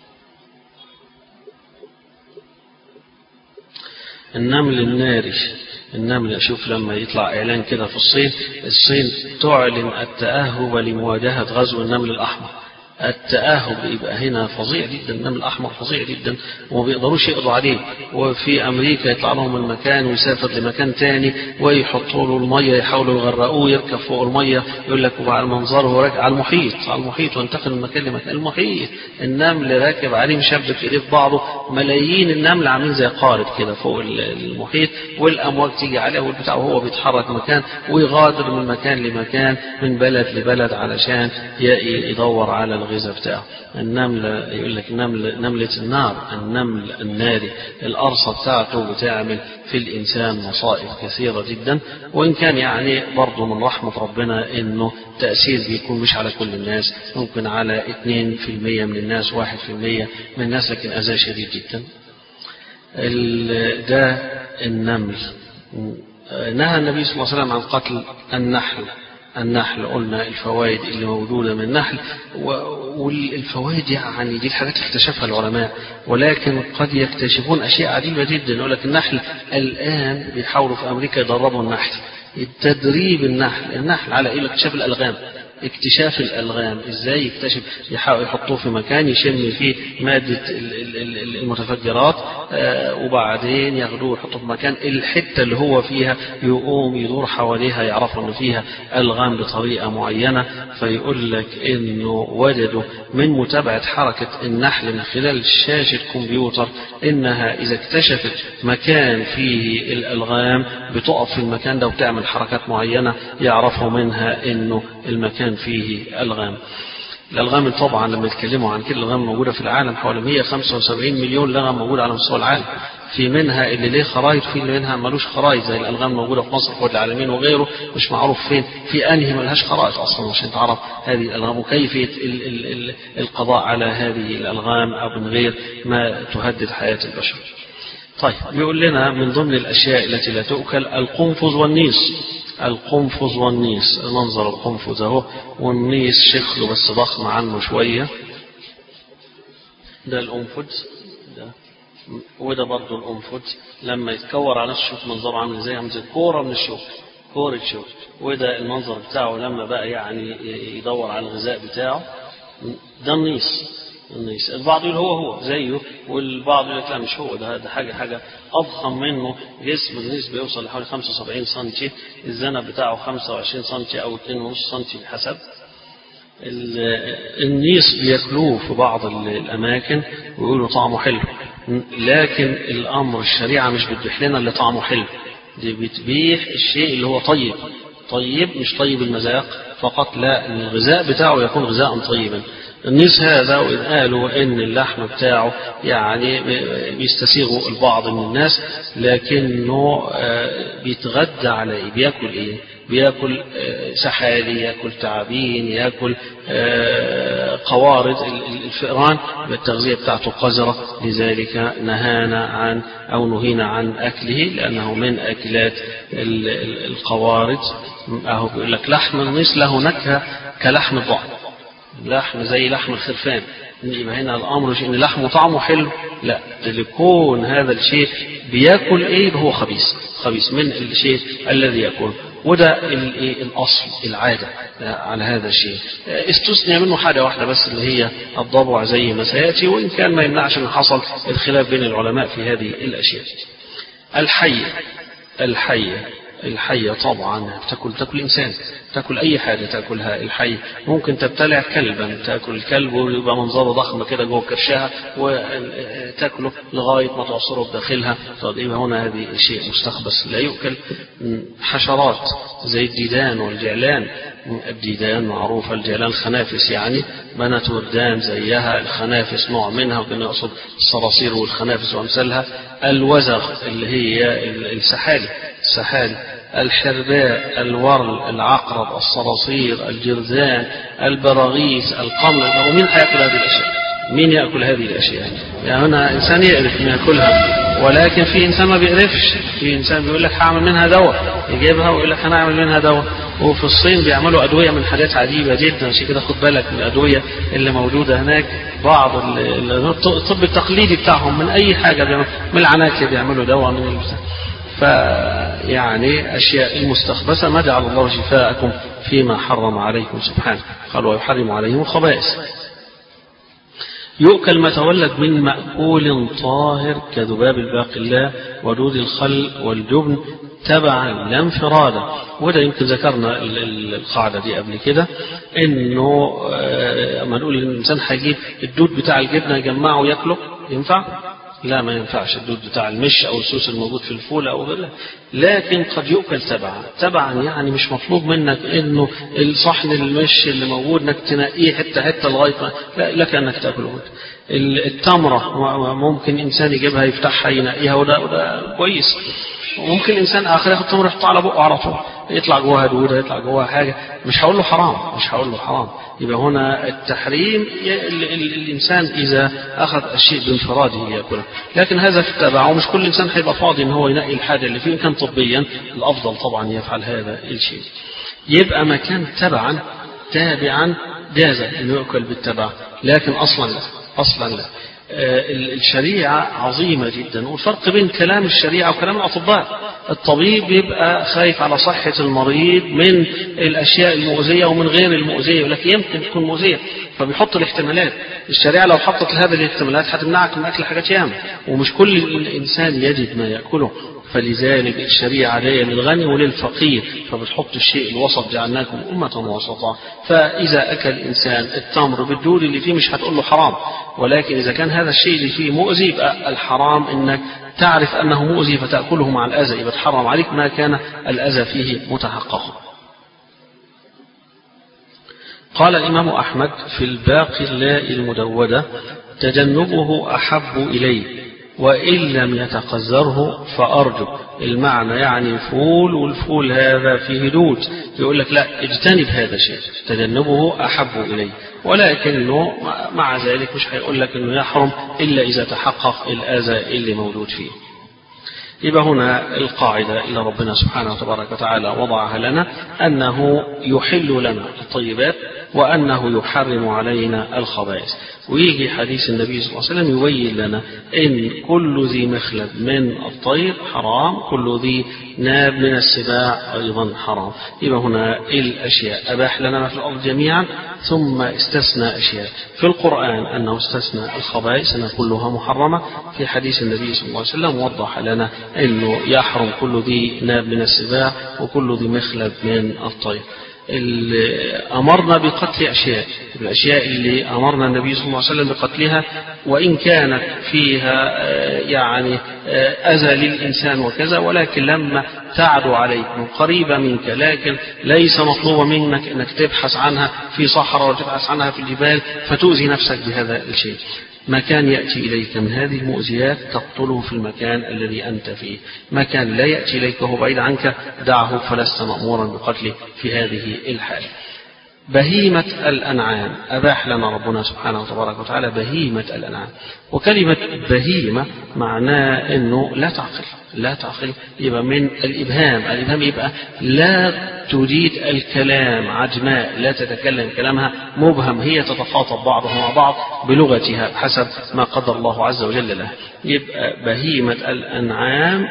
النمل الناري النمل أشوف لما يطلع إعلان كده في الصين الصين تعلن التأهب لمواجهة غزو النمل الأحمر التأهب يبقى هنا فظيع جدا النمل الأحمر فظيع جدا وما بيقدروش يقضوا عليه وفي أمريكا يطلع لهم المكان ويسافر لمكان تاني ويحطوا له المية يحاولوا يغرقوه يركب فوق المية يقول لك وعلى منظره هو راكب على المحيط على المحيط وانتقل من مكان لمكان المحيط النمل راكب عليه مشبك ايديه في بعضه ملايين النمل عاملين زي قارب كده فوق ال- المحيط والامواج تيجي عليه والبتاع وهو بيتحرك مكان ويغادر من مكان لمكان من بلد لبلد علشان ي- يدور على الغذاء بتاعه النملة يقول لك نمل نملة النار النمل الناري القرصة بتاعته بتعمل في الإنسان مصائب كثيرة جدا وإن كان يعني برضه من رحمة ربنا إنه تأثير بيكون مش على كل الناس ممكن على 2% من الناس 1% من الناس لكن أذى شديد جدا ال- ده النمل نهى النبي صلى الله عليه وسلم عن قتل النحل النحل قلنا الفوائد اللي موجودة من النحل و- والفوائد يعني دي الحاجات اللي اكتشفها العلماء ولكن قد يكتشفون أشياء عجيبة جدا يقول لك النحل الآن بيحاولوا في أمريكا يدربوا النحل تدريب النحل النحل على إيه اكتشاف الألغام اكتشاف الألغام ازاي يكتشف يحاول يحطوه في مكان يشم فيه مادة ال- ال- ال- المتفجرات آه، وبعدين ياخدوه ويحطوه في مكان الحتة اللي هو فيها يقوم يدور حواليها يعرفوا ان فيها ألغام بطريقة معينة فيقول لك انه وجدوا من متابعة حركة النحل من خلال شاشة كمبيوتر انها اذا اكتشفت مكان فيه الألغام بتقف في المكان ده وتعمل حركات معينة يعرفوا منها انه المكان فيه ألغام الألغام طبعا لما يتكلموا عن كل الألغام الموجودة في العالم حوالي 175 مليون لغم موجودة على مستوى العالم في منها اللي ليه خرايط في منها ملوش خرايط زي الألغام الموجودة في مصر وفي العالمين وغيره مش معروف فين في أنهي ملهاش خرائط أصلا عشان تعرف هذه الألغام وكيفية ال ال ال القضاء على هذه الألغام أو من غير ما تهدد حياة البشر طيب بيقول لنا من ضمن الأشياء التي لا تؤكل القنفذ والنيس القنفذ والنيس منظر القنفذ اهو والنيس شكله بس ضخم عنه شوية ده القنفذ ده وده برضه القنفذ لما يتكور على الشوك منظره عامل ازاي عامل زي كورة من الشوك كورة شوك وده المنظر بتاعه لما بقى يعني يدور على الغذاء بتاعه ده النيس النيس البعض يقول هو هو زيه والبعض يقول لك لا مش هو ده ده حاجه حاجه اضخم منه جسم النيس بيوصل لحوالي 75 سم الذنب بتاعه 25 سم او 2.5 سم بحسب النيس بياكلوه في بعض الاماكن ويقولوا طعمه حلو لكن الامر الشريعه مش بتبيح لنا اللي طعمه حلو دي بتبيح الشيء اللي هو طيب طيب مش طيب المذاق فقط لا ان الغذاء بتاعه يكون غذاء طيبا النيس هذا وإن قالوا إن اللحم بتاعه يعني بيستسيغه البعض من الناس لكنه بيتغذى على إيه؟ بياكل إيه؟ بياكل سحالي ياكل تعابين ياكل قوارض الفئران التغذية بتاعته قذرة لذلك نهانا عن أو نهينا عن أكله لأنه من أكلات القوارض أهو بيقول لك لحم النيس له نكهة كلحم الضأن لحم زي لحم الخرفان يبقى هنا الامر مش ان لحمه طعمه حلو لا لكون هذا الشيء بياكل ايه هو خبيث خبيث من الشيء الذي ياكل وده الاصل العاده على هذا الشيء استثني منه حاجه واحده بس اللي هي الضبع زي ما سياتي وان كان ما يمنعش ان حصل الخلاف بين العلماء في هذه الاشياء الحيه الحيه الحية طبعا تاكل تاكل إنسان تاكل أي حاجة تاكلها الحية ممكن تبتلع كلبا تاكل الكلب ويبقى منظره ضخم كده جوه كرشها وتاكله لغاية ما تعصره بداخلها طب يبقى هنا هذه شيء مستخبث لا يؤكل حشرات زي الديدان والجعلان الديدان معروفة الجعلان خنافس يعني بنات وردان زيها الخنافس نوع منها وكان يقصد الصراصير والخنافس وأمثالها الوزغ اللي هي السحالي السحالي الحرباء الورل العقرب الصراصير الجرذان البراغيث القمل ومين هياكل هذه الاشياء؟ مين ياكل هذه الاشياء؟ يعني هنا انسان يعرف ان ياكلها ولكن في انسان ما بيعرفش في انسان بيقول لك هعمل منها دواء يجيبها ويقول لك انا اعمل منها دواء وفي الصين بيعملوا ادويه من حاجات عجيبه جدا عشان كده خد بالك من الادويه اللي موجوده هناك بعض الطب التقليدي بتاعهم من اي حاجه من العناكب بيعملوا دواء من البتاع فيعني أشياء المستخبثة ما جعل الله شفاءكم فيما حرم عليكم سبحانه قال ويحرم عليهم الخبائث يؤكل ما تولد من مأكول طاهر كذباب الباقلاء ودود الخل والجبن تبعا لا انفرادا وده يمكن ذكرنا القاعدة دي قبل كده انه اما نقول الانسان هيجيب الدود بتاع الجبنة يجمعه وياكله ينفع؟ لا ما ينفعش الدود بتاع المش او السوس الموجود في الفول او غيره لكن قد يؤكل تبعا تبعا يعني مش مطلوب منك انه الصحن المش اللي موجود انك تنقيه حته حته لغايه لا لك انك تاكله التمره ممكن انسان يجيبها يفتحها ينقيها وده وده كويس وممكن انسان اخر ياخد تمر يحطها على بقه على طول يطلع جواها دوده يطلع جواها حاجه مش هقول له حرام مش هقول له حرام يبقى هنا التحريم الانسان اذا اخذ الشيء بانفراده ياكله لكن هذا في التبع ومش كل انسان هيبقى فاضي ان هو ينقي الحاجه اللي فيه ان كان طبيا الافضل طبعا يفعل هذا الشيء يبقى ما كان تبعا تابعا جاز انه يؤكل بالتبع لكن اصلا لا اصلا لا الشريعة عظيمة جدا والفرق بين كلام الشريعة وكلام الأطباء الطبيب بيبقى خايف على صحة المريض من الأشياء المؤذية ومن غير المؤذية ولكن يمكن تكون مؤذية فبيحط الاحتمالات الشريعة لو حطت هذه الاحتمالات هتمنعك من أكل حاجات ياما ومش كل الإنسان يجد ما يأكله فلذلك الشريعة جاية للغني وللفقير فبتحط الشيء الوسط جعلناكم أمة وسطا فإذا أكل الإنسان التمر بالدود اللي فيه مش هتقول له حرام ولكن إذا كان هذا الشيء اللي فيه مؤذي يبقى الحرام إنك تعرف أنه مؤذي فتأكله مع الأذى يبقى تحرم عليك ما كان الأذى فيه متحققا قال الإمام أحمد في الباقي اللاء المدودة تجنبه أحب إليه وإن لم يتقذره فأرجو المعنى يعني فول والفول هذا فيه دوج يقول لك لا اجتنب هذا الشيء تجنبه أحب إليه ولكنه مع ذلك مش هيقول لك انه يحرم الا اذا تحقق الاذى اللي موجود فيه يبقى هنا القاعدة اللي ربنا سبحانه وتبارك وتعالى وضعها لنا أنه يحل لنا الطيبات وأنه يحرم علينا الخبائث ويجي حديث النبي صلى الله عليه وسلم يبين لنا إن كل ذي مخلب من الطير حرام كل ذي ناب من السباع أيضا حرام يبقى هنا الأشياء أباح لنا ما في الأرض جميعا ثم استثنى أشياء في القرآن أنه استثنى الخبائث أنها كلها محرمة في حديث النبي صلى الله عليه وسلم وضح لنا أنه يحرم كل ذي ناب من السباع وكل ذي مخلب من الطير أمرنا بقتل أشياء الأشياء اللي أمرنا النبي صلى الله عليه وسلم بقتلها وإن كانت فيها يعني أذى للإنسان وكذا ولكن لما تعدو عليك من قريبة منك لكن ليس مطلوبا منك أنك تبحث عنها في صحراء وتبحث عنها في الجبال فتؤذي نفسك بهذا الشيء ما كان يأتي إليك من هذه المؤذيات تقتله في المكان الذي أنت فيه ما كان لا يأتي إليك وهو بعيد عنك دعه فلست مأمورا بقتله في هذه الحال بهيمة الأنعام أباح لنا ربنا سبحانه وتبارك وتعالى بهيمة الأنعام وكلمة بهيمة معناه أنه لا تعقل لا تعقل يبقى من الإبهام الإبهام يبقى لا تريد الكلام عجماء لا تتكلم كلامها مبهم هي تتخاطب بعضها مع بعض بلغتها حسب ما قدر الله عز وجل له يبقى بهيمة الأنعام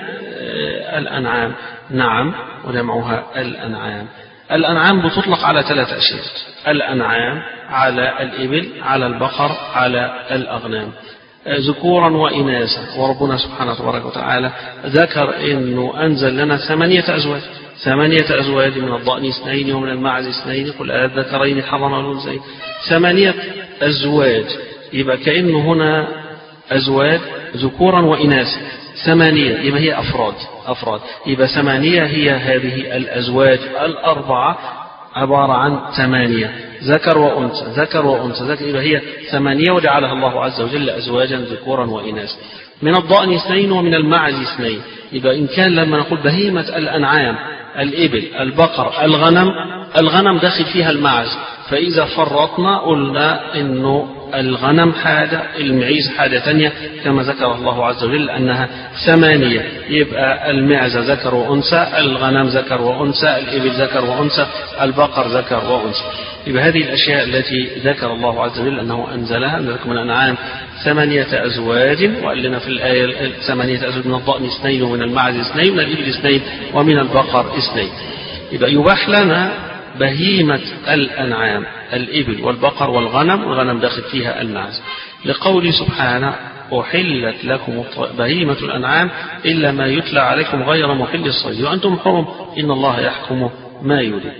الأنعام نعم وجمعها الأنعام الأنعام بتطلق على ثلاث أشياء الأنعام على الإبل على البقر على الأغنام ذكورا وإناثا وربنا سبحانه تبارك وتعالى ذكر أنه أنزل لنا ثمانية أزواج ثمانية أزواج من الضأن اثنين ومن المعز اثنين قل الذكرين حرم الأنثيين ثمانية أزواج يبقى كأنه هنا أزواج ذكورا وإناثا ثمانية يبقى هي أفراد أفراد يبقى ثمانية هي هذه الأزواج الأربعة عبارة عن ثمانية ذكر وأنثى ذكر وأنثى ذكر يبقى هي ثمانية وجعلها الله عز وجل أزواجا ذكورا وإناثا من الضأن اثنين ومن المعز اثنين يبقى إن كان لما نقول بهيمة الأنعام الإبل البقر الغنم الغنم داخل فيها المعز فإذا فرطنا قلنا إنه الغنم حاجة المعيز حاجة تانية كما ذكر الله عز وجل أنها ثمانية يبقى المعزة ذكر وأنثى الغنم ذكر وأنثى الإبل ذكر وأنثى البقر ذكر وأنثى يبقى هذه الأشياء التي ذكر الله عز وجل أنه أنزلها من لكم الأنعام ثمانية أزواج وقال لنا في الآية ثمانية أزواج من الضأن اثنين ومن المعز اثنين من الإبل اثنين ومن البقر اثنين يبقى يباح لنا بهيمة الأنعام الإبل والبقر والغنم والغنم داخل فيها المعز لقول سبحانه أحلت لكم بهيمة الأنعام إلا ما يتلى عليكم غير محل الصيد وأنتم حرم إن الله يحكم ما يريد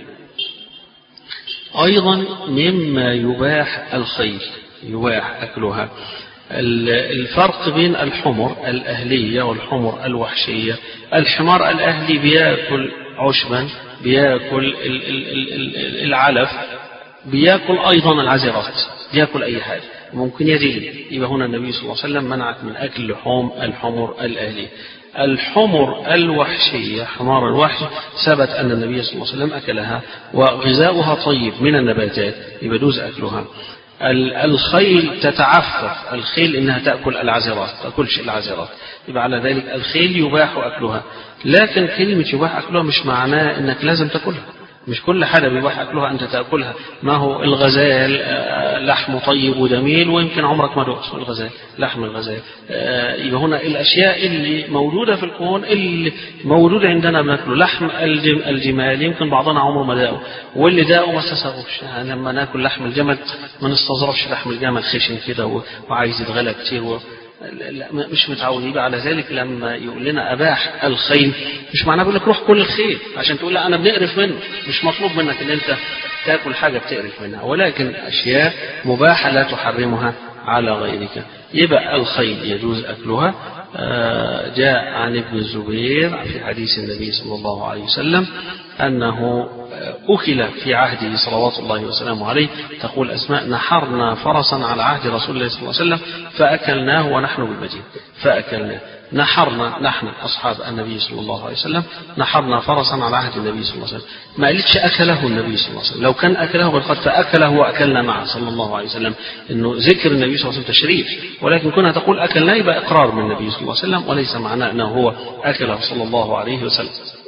أيضا مما يباح الخيل يباح أكلها الفرق بين الحمر الأهلية والحمر الوحشية الحمار الأهلي بياكل عشبا بياكل العلف بياكل أيضا العزرات بياكل أي حاجة ممكن يزيد يبقى هنا النبي صلى الله عليه وسلم منعك من أكل لحوم الحمر الأهلية الحمر الوحشية حمار الوحش ثبت أن النبي صلى الله عليه وسلم أكلها وغذاؤها طيب من النباتات يجوز أكلها الخيل تتعفف الخيل إنها تأكل العزرات تأكلش العزرات يبقى على ذلك الخيل يباح أكلها لكن كلمة يباح أكلها مش معناه أنك لازم تأكلها مش كل حاجة بيباح أكلها أنت تأكلها ما هو الغزال لحمه طيب وجميل ويمكن عمرك ما دقت الغزال لحم الغزال يبقى هنا الأشياء اللي موجودة في الكون اللي موجودة عندنا بناكله لحم الجمال يمكن بعضنا عمره ما داقه واللي داقه ما استساغوش يعني لما ناكل لحم الجمل ما نستظرفش لحم الجمل خشن كده وعايز يتغلى كتير لا مش متعود يبقى على ذلك لما يقول لنا اباح الخيل مش معناه بيقول لك روح كل الخيل عشان تقول لا انا بنقرف منه مش مطلوب منك ان انت تاكل حاجه بتقرف منها ولكن اشياء مباحه لا تحرمها على غيرك يبقى الخيل يجوز اكلها آه، جاء عن ابن الزبير في حديث النبي صلى الله عليه وسلم أنه أكل في عهده صلوات الله وسلامه عليه تقول أسماء نحرنا فرسا على عهد رسول الله صلى الله عليه وسلم فأكلناه ونحن بالمدينة فأكلناه نحرنا نحن أصحاب النبي صلى الله عليه وسلم نحرنا فرسا على عهد النبي صلى الله عليه وسلم ما قالتش أكله النبي صلى الله عليه وسلم لو كان أكله بالقد فأكله وأكلنا معه صلى الله عليه وسلم إنه ذكر النبي صلى الله عليه وسلم تشريف ولكن كنا تقول أكلنا يبقى إقرار من النبي صلى الله عليه وسلم وليس معناه أنه هو أكله صلى الله عليه وسلم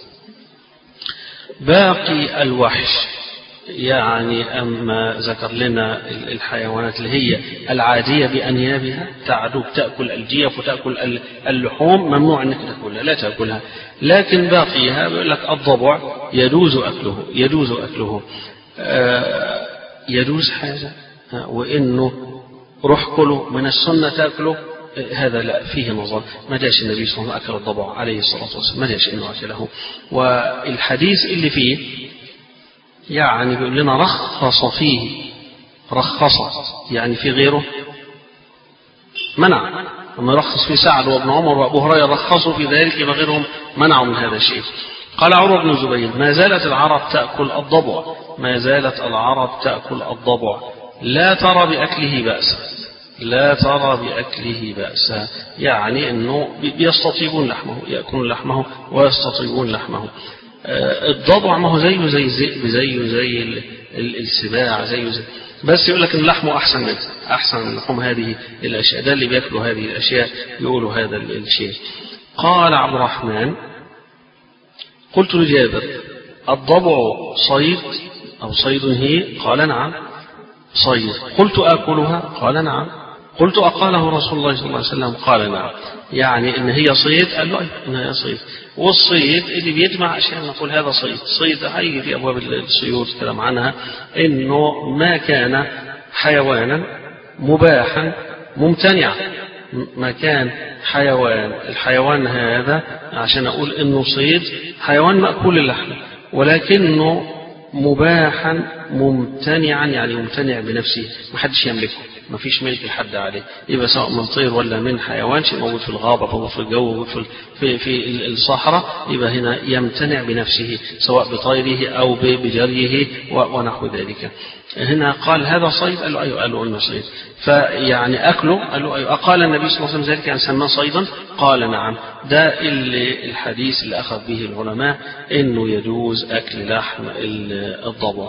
باقي الوحش يعني أما ذكر لنا الحيوانات اللي هي العادية بأنيابها تعدو تأكل الجيف وتأكل اللحوم ممنوع أنك تأكلها لا تأكلها لكن باقيها بيقول لك الضبع يجوز أكله يجوز أكله آه يجوز حاجة وإنه روح كله من السنة تأكله هذا لا فيه نظر ما جاش النبي صلى الله عليه وسلم أكل الضبع عليه الصلاة والسلام ما جاش إنه أكله والحديث اللي فيه يعني بيقول لنا رخص فيه رخص يعني في غيره منع لما يرخص في سعد وابن عمر وابو هريره رخصوا في ذلك يبقى غيرهم منعوا من هذا الشيء قال عروة بن الزبير ما زالت العرب تأكل الضبع ما زالت العرب تأكل الضبع لا ترى بأكله بأسا لا ترى بأكله بأسا يعني أنه بيستطيبون لحمه يأكلون لحمه ويستطيبون لحمه الضبع ما هو زيه زي الذئب زيه زي السباع زيه زي بس يقول لك ان لحمه احسن منه احسن من لحوم هذه الاشياء ده اللي بياكلوا هذه الاشياء يقولوا هذا الشيء قال عبد الرحمن قلت لجابر الضبع صيد او صيد هي قال نعم صيد قلت اكلها قال نعم قلت أقاله رسول الله صلى الله عليه وسلم قال نعم يعني إن هي صيد قال له إن هي صيد والصيد اللي بيجمع أشياء نقول هذا صيد صيد هيجي في أبواب الصيود كلام عنها إنه ما كان حيوانا مباحا ممتنعا ما كان حيوان الحيوان هذا عشان أقول إنه صيد حيوان مأكول اللحم ولكنه مباحا ممتنعا يعني ممتنع بنفسه ما حدش يملكه ما فيش ملك لحد عليه يبقى سواء من طير ولا من حيوان شيء موجود في الغابة موجود في الجو موجود في في, في الصحراء يبقى هنا يمتنع بنفسه سواء بطيره أو بجريه ونحو ذلك هنا قال هذا صيد قال له أيوه قال له أنه صيد فيعني أكله قال له أيوه أقال النبي صلى الله عليه وسلم ذلك أن سماه صيدا قال نعم ده اللي الحديث اللي أخذ به العلماء أنه يجوز أكل لحم الضبع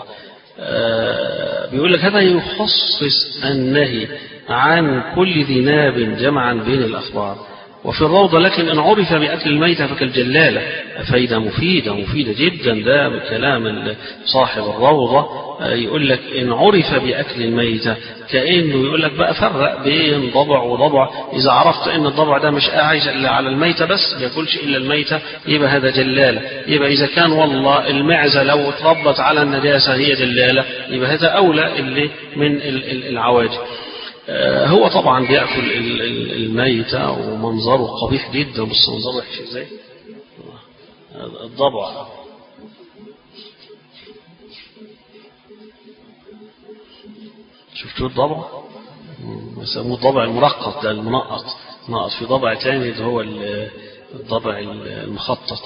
بيقول لك هذا يخصص النهي عن كل ذي ناب جمعا بين الأخبار وفي الروضة لكن إن عرف بأكل الميتة فكالجلالة فايدة مفيدة مفيدة جدا ده بكلام صاحب الروضة يقول لك إن عرف بأكل الميتة كأنه يقول لك بقى فرق بين ضبع وضبع إذا عرفت أن الضبع ده مش قاعد إلا على الميتة بس بياكلش إلا الميتة يبقى هذا جلالة يبقى إذا كان والله المعزة لو اتربت على النجاسة هي جلالة يبقى هذا أولى اللي من العواجب هو طبعا بياكل الميتة ومنظره قبيح جدا بس منظره وحش ازاي الضبع شفتوا الضبع يسموه الضبع المرقط ده المنقط نقط في ضبع تاني اللي هو الضبع المخطط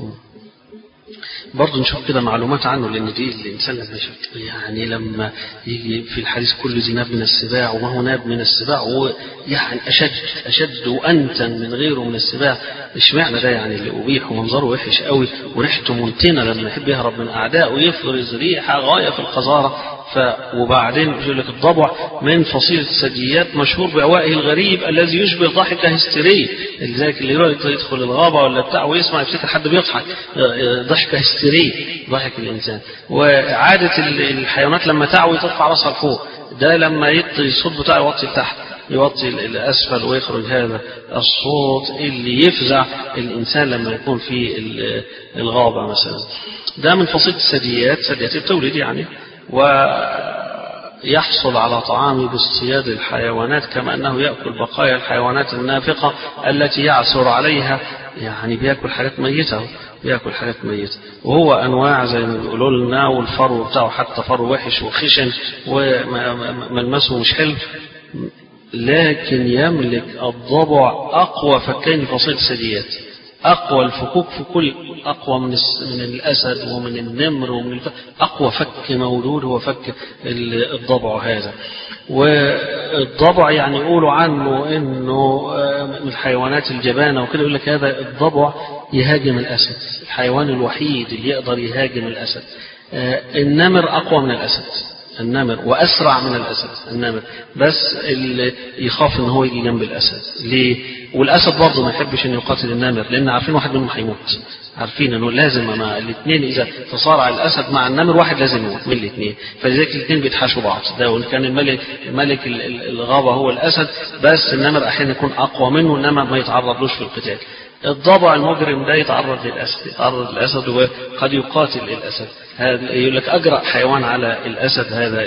برضه نشوف كده معلومات عنه لان دي الانسان لما يشوف يعني لما يجي في الحديث كل ذي ناب من السباع وما هو ناب من السباع ويعني اشد اشد وانتن من غيره من السباع اشمعنى ده يعني اللي ابيح ومنظره وحش قوي وريحته منتنه لما يحب يهرب من اعدائه ويفرز ريحه غايه في القذاره ف وبعدين يقول لك الضبع من فصيلة الثدييات مشهور بأوائه الغريب الذي يشبه ضحكة هستيرية لذلك اللي يدخل الغابة ولا بتاع ويسمع يفتكر حد بيضحك ضحكة هستيرية ضحك الإنسان وعادة الحيوانات لما تعوي ترفع راسها لفوق ده لما يطي الصوت بتاعه يوطي لتحت يوطي الأسفل ويخرج هذا الصوت اللي يفزع الإنسان لما يكون في الغابة مثلا ده من فصيلة الثدييات ثدييات التوليد يعني ويحصل على طعامه باصطياد الحيوانات كما أنه يأكل بقايا الحيوانات النافقة التي يعثر عليها يعني بياكل حاجات ميتة بياكل حاجات ميتة وهو أنواع زي ما بيقولوا لنا والفرو بتاعه حتى فرو وحش وخشن وملمسه مش حلو لكن يملك الضبع أقوى فكين فصيل الثدييات أقوى الفكوك في كل أقوى من من الأسد ومن النمر ومن الف... أقوى فك موجود هو فك الضبع هذا والضبع يعني يقولوا عنه إنه من الحيوانات الجبانة وكده يقول لك هذا الضبع يهاجم الأسد الحيوان الوحيد اللي يقدر يهاجم الأسد النمر أقوى من الأسد النمر وأسرع من الأسد النمر بس اللي يخاف إن هو يجي جنب الأسد ليه؟ والأسد برضه ما يحبش إنه يقاتل النمر لأن عارفين واحد منهم هيموت عارفين إنه لازم مع الاثنين إذا تصارع الأسد مع النمر واحد لازم يموت من الاثنين فلذلك الاثنين بيتحاشوا بعض ده وإن كان الملك ملك الغابة هو الأسد بس النمر أحيانا يكون أقوى منه إنما ما يتعرضلوش في القتال الضبع المجرم ده يتعرض للأسد يتعرض للأسد وقد يقاتل الأسد هذا يقول لك أجرأ حيوان على الأسد هذا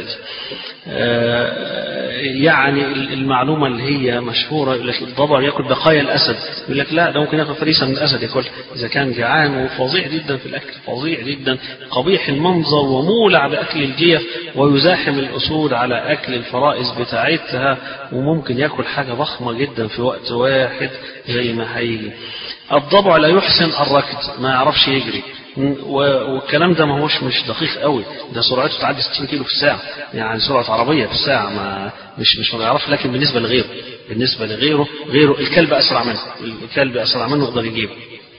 يعني المعلومة اللي هي مشهورة يقول لك الضبع يأكل بقايا الأسد يقول لك لا ده ممكن يأكل فريسة من الأسد يأكل إذا كان جعان وفظيع جدا في الأكل فظيع جدا قبيح المنظر ومولع بأكل الجيف ويزاحم الأسود على أكل الفرائس بتاعتها وممكن يأكل حاجة ضخمة جدا في وقت واحد زي ما هيجي الضبع لا يحسن الركض ما يعرفش يجري والكلام ده ما هوش مش دقيق قوي ده سرعته تعدي 60 كيلو في الساعه يعني سرعه عربيه في الساعه ما مش مش ما يعرفش لكن بالنسبه لغيره بالنسبه لغيره غيره الكلب اسرع منه الكلب اسرع منه يقدر يجيبه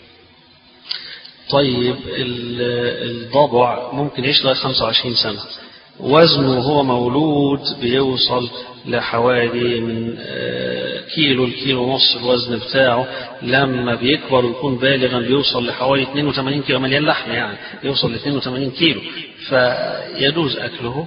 طيب الضبع ممكن يعيش لغايه 25 سنه وزنه هو مولود بيوصل لحوالي من كيلو الكيلو ونص الوزن بتاعه لما بيكبر ويكون بالغا بيوصل لحوالي 82 كيلو مليان لحم يعني يوصل ل 82 كيلو فيجوز أكله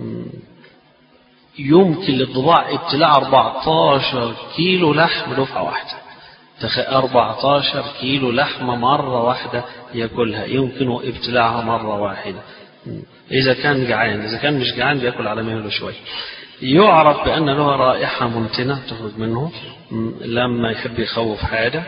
يمكن للضباع ابتلاع 14 كيلو لحم دفعة واحدة 14 كيلو لحمة مرة واحدة ياكلها يمكن ابتلاعها مرة واحدة إذا كان جعان إذا كان مش جعان بياكل على مهله شوية يعرف بأن له رائحة ممتنة تخرج منه لما يحب يخوف حاجة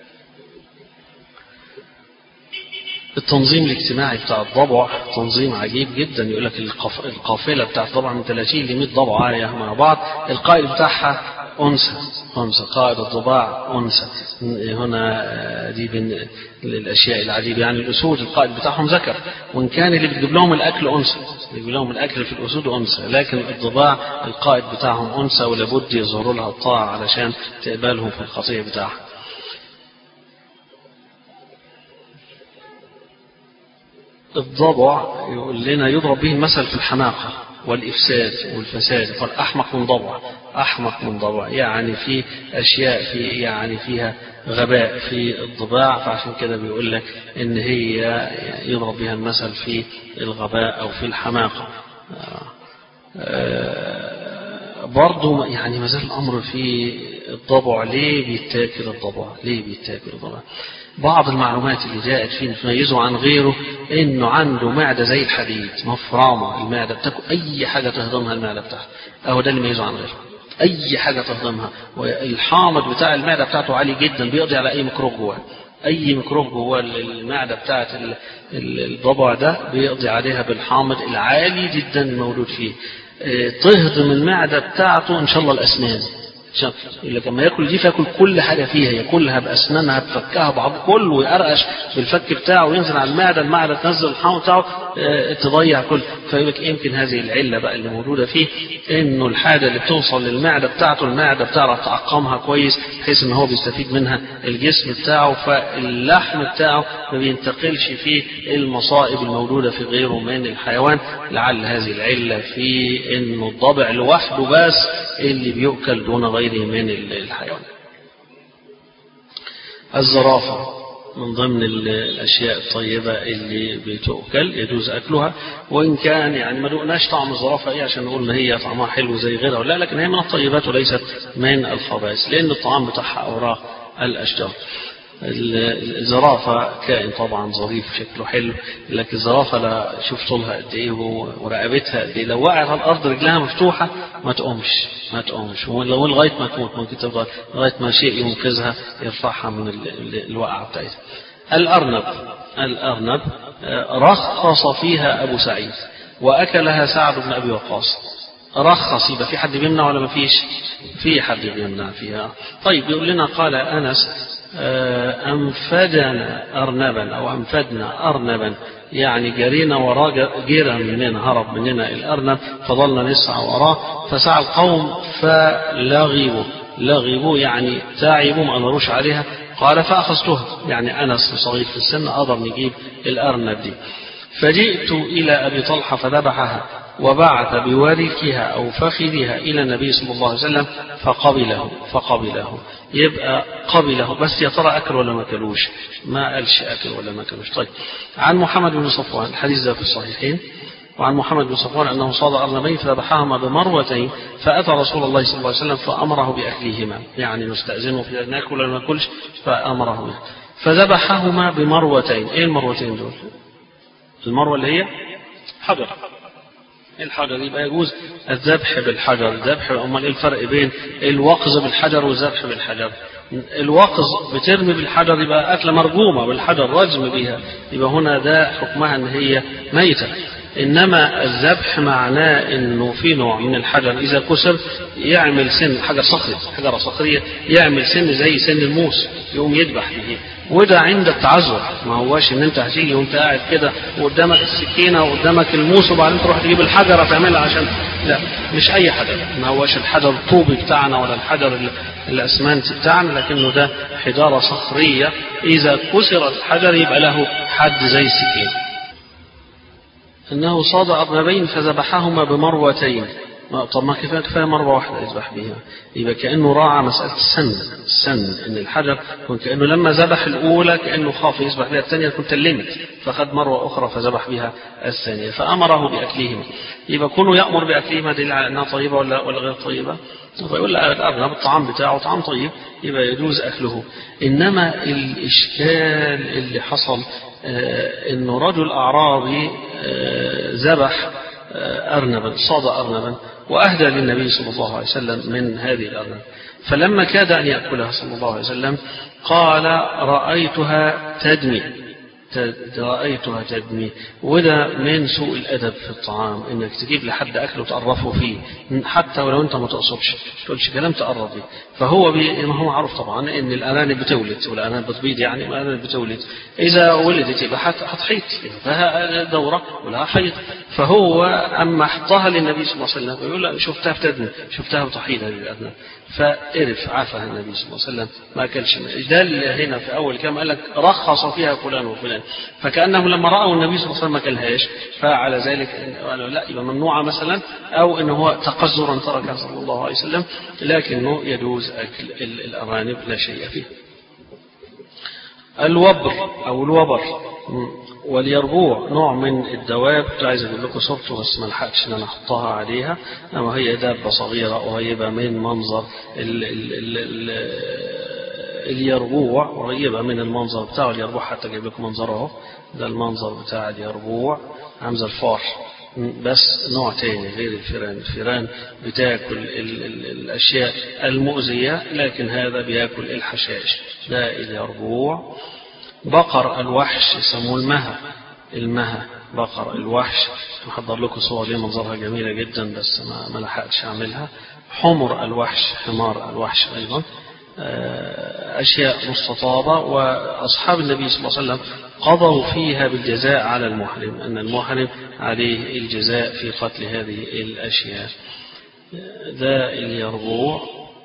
التنظيم الاجتماعي بتاع الضبع تنظيم عجيب جدا يقول لك القافلة بتاعت الضبع من 30 ل 100 ضبع عالية مع بعض القائد بتاعها أنثى أنثى قائد الضباع أنثى هنا دي من الأشياء العجيبة يعني الأسود القائد بتاعهم ذكر وإن كان اللي بتجيب لهم الأكل أنثى بيجيب لهم الأكل في الأسود أنثى لكن الضباع القائد بتاعهم أنثى ولابد يظهروا لها الطاعة علشان تقبلهم في القطيع بتاعها الضبع يقول لنا يضرب به المثل في الحماقة والإفساد والفساد قال أحمق من ضبع أحمق من ضبع يعني في أشياء في يعني فيها غباء في الضباع فعشان كده بيقول لك إن هي يضرب بها المثل في الغباء أو في الحماقة برضه يعني ما زال الأمر في الضبع ليه بيتاكل الضبع ليه بيتاكل الضبع بعض المعلومات اللي جاءت فيه تميزه عن غيره انه عنده معده زي الحديد مفرمه المعده بتاكل اي حاجه تهضمها المعده بتاعته اهو ده اللي يميزه عن غيره اي حاجه تهضمها والحامض بتاع المعده بتاعته عالي جدا بيقضي على اي ميكروب جواه اي ميكروب جوه المعده بتاعت الضبع ده بيقضي عليها بالحامض العالي جدا الموجود فيه تهضم المعده بتاعته ان شاء الله الاسنان يقول لك لما ياكل دي فياكل كل حاجه فيها ياكلها باسنانها بفكها بعض كله ويقرقش بالفك بتاعه وينزل على المعده المعده تنزل الحمض بتاعه اه تضيع كل فيقول لك يمكن هذه العله بقى اللي موجوده فيه انه الحاجه اللي بتوصل للمعده بتاعته المعده بتعرف تعقمها كويس بحيث ان هو بيستفيد منها الجسم بتاعه فاللحم بتاعه ما بينتقلش فيه المصائب الموجوده في غيره من الحيوان لعل هذه العله في انه الضبع لوحده بس اللي بيؤكل دون غيره من الحيوان الزرافة من ضمن الأشياء الطيبة اللي بتؤكل يجوز أكلها وإن كان يعني ما دقناش طعم الزرافة إيه عشان نقول إن هي طعمها حلو زي غيرها ولا لكن هي من الطيبات وليست من الخبائث لأن الطعام بتاعها أوراق الأشجار الزرافة كائن طبعا ظريف شكله حلو لكن الزرافة لا شوف طولها قد ايه ورقبتها قد ايه لو وقعت على الارض رجلها مفتوحة ما تقومش ما تقومش ولو لغاية ما تموت ممكن تفضل لغاية ما شيء ينقذها يرفعها من الوقعة بتاعتها الأرنب الأرنب رخص فيها أبو سعيد وأكلها سعد بن أبي وقاص رخص يبقى في حد بيمنع ولا ما فيش في حد بيمنع فيها طيب يقول لنا قال أنس أنفدنا أرنبا أو أنفدنا أرنبا يعني جرينا وراه جيرة مننا هرب مننا الأرنب فضلنا نسعى وراه فسعى القوم فلغبوا لغبوا يعني تعبوا ما قدروش عليها قال فأخذتها يعني أنس صغير في السن أقدر نجيب الأرنب دي فجئت إلى أبي طلحة فذبحها وبعث بوركها أو فخذها إلى النبي صلى الله عليه وسلم فقبله فقبله يبقى قبله بس يا ترى أكل ولا ما أكلوش ما قالش أكل ولا ما أكلوش طيب عن محمد بن صفوان الحديث ده في الصحيحين وعن محمد بن صفوان أنه صاد أرنبين فذبحهما بمروتين فأتى رسول الله صلى الله عليه وسلم فأمره بأكلهما يعني نستأذنه في أن ناكل ولا ما ناكلش فأمره به فذبحهما بمروتين إيه المروتين دول المروة اللي هي حجر الحجر يبقى يجوز الذبح بالحجر الذبح امال ايه الفرق بين الوقز بالحجر والذبح بالحجر الوقز بترمي بالحجر يبقى أكلة مرجومة بالحجر رجم بها يبقى هنا ده حكمها ان هي ميتة إنما الذبح معناه إنه في نوع من الحجر إذا كسر يعمل سن حجر صخري حجرة صخرية يعمل سن زي سن الموس يقوم يذبح به وده عند التعذر ما هواش ان انت هتيجي وانت قاعد كده وقدامك السكينه وقدامك الموس وبعدين تروح تجيب الحجره تعملها عشان لا مش اي حجر ما هواش الحجر الطوبي بتاعنا ولا الحجر الاسمنت بتاعنا لكنه ده حجاره صخريه اذا كسرت الحجر يبقى له حد زي السكين انه صاد ارنبين فذبحهما بمروتين طب ما كفايه كفايه مره واحده يذبح بها يبقى كانه راعى مساله السن السن ان الحجر كانه لما ذبح الاولى كانه خاف يذبح بها الثانيه تكون تلمت فخد مره اخرى فذبح بها الثانيه فامره باكلهما يبقى كونه يامر باكلهما دليل على انها طيبه ولا ولا غير طيبه فيقول لا الارنب الطعام بتاعه طعام طيب يبقى يجوز اكله انما الاشكال اللي حصل آه انه رجل اعرابي آه ذبح أرنبا صاد أرنبا وأهدى للنبي صلى الله عليه وسلم من هذه الأرنب فلما كاد أن يأكلها صلى الله عليه وسلم قال رأيتها تدمي رأيتها تدمي وده من سوء الأدب في الطعام إنك تجيب لحد أكل وتقرفه فيه حتى ولو أنت ما تقصدش تقولش كلام تقرب فيه فهو بي ما هو معروف طبعا إن الأرانب بتولد والأرانب بتبيض يعني الأرانب بتولد إذا ولدت يبقى هتحيط لها دورة ولها حيض فهو أما حطها للنبي صلى الله عليه وسلم يقول لا شفتها بتدمي شفتها بتحيض هذه الأرنب فقرف عافها النبي صلى الله عليه وسلم ما أكلش ده اللي هنا في أول كلام قال لك رخص فيها فلان وفلان فكأنهم لما رأوا النبي صلى الله عليه وسلم ما كلهاش فعلى ذلك قالوا لا يبقى ممنوعة مثلا أو إن هو تقذرا تركها صلى الله عليه وسلم لكنه يجوز أكل الأرانب لا شيء فيه الوبر أو الوبر واليربوع نوع من الدواب كنت عايز اقول لكم صورته بس ما لحقتش ان انا احطها عليها انما هي دابه صغيره قريبه من منظر ال ال ال ال اليربوع قريبه من المنظر بتاعه اليربوع حتى جايب لكم منظره اهو ده المنظر بتاع اليربوع عامل الفار بس نوع تاني غير الفيران الفيران بتاكل ال ال الاشياء المؤذيه لكن هذا بياكل الحشائش ده اليربوع بقر الوحش يسموه المها المها بقر الوحش محضر لكم صور ليه منظرها جميلة جدا بس ما, ما لحقتش أعملها حمر الوحش حمار الوحش أيضا أشياء مستطابة وأصحاب النبي صلى الله عليه وسلم قضوا فيها بالجزاء على المحرم أن المحرم عليه الجزاء في قتل هذه الأشياء ذا اليربوع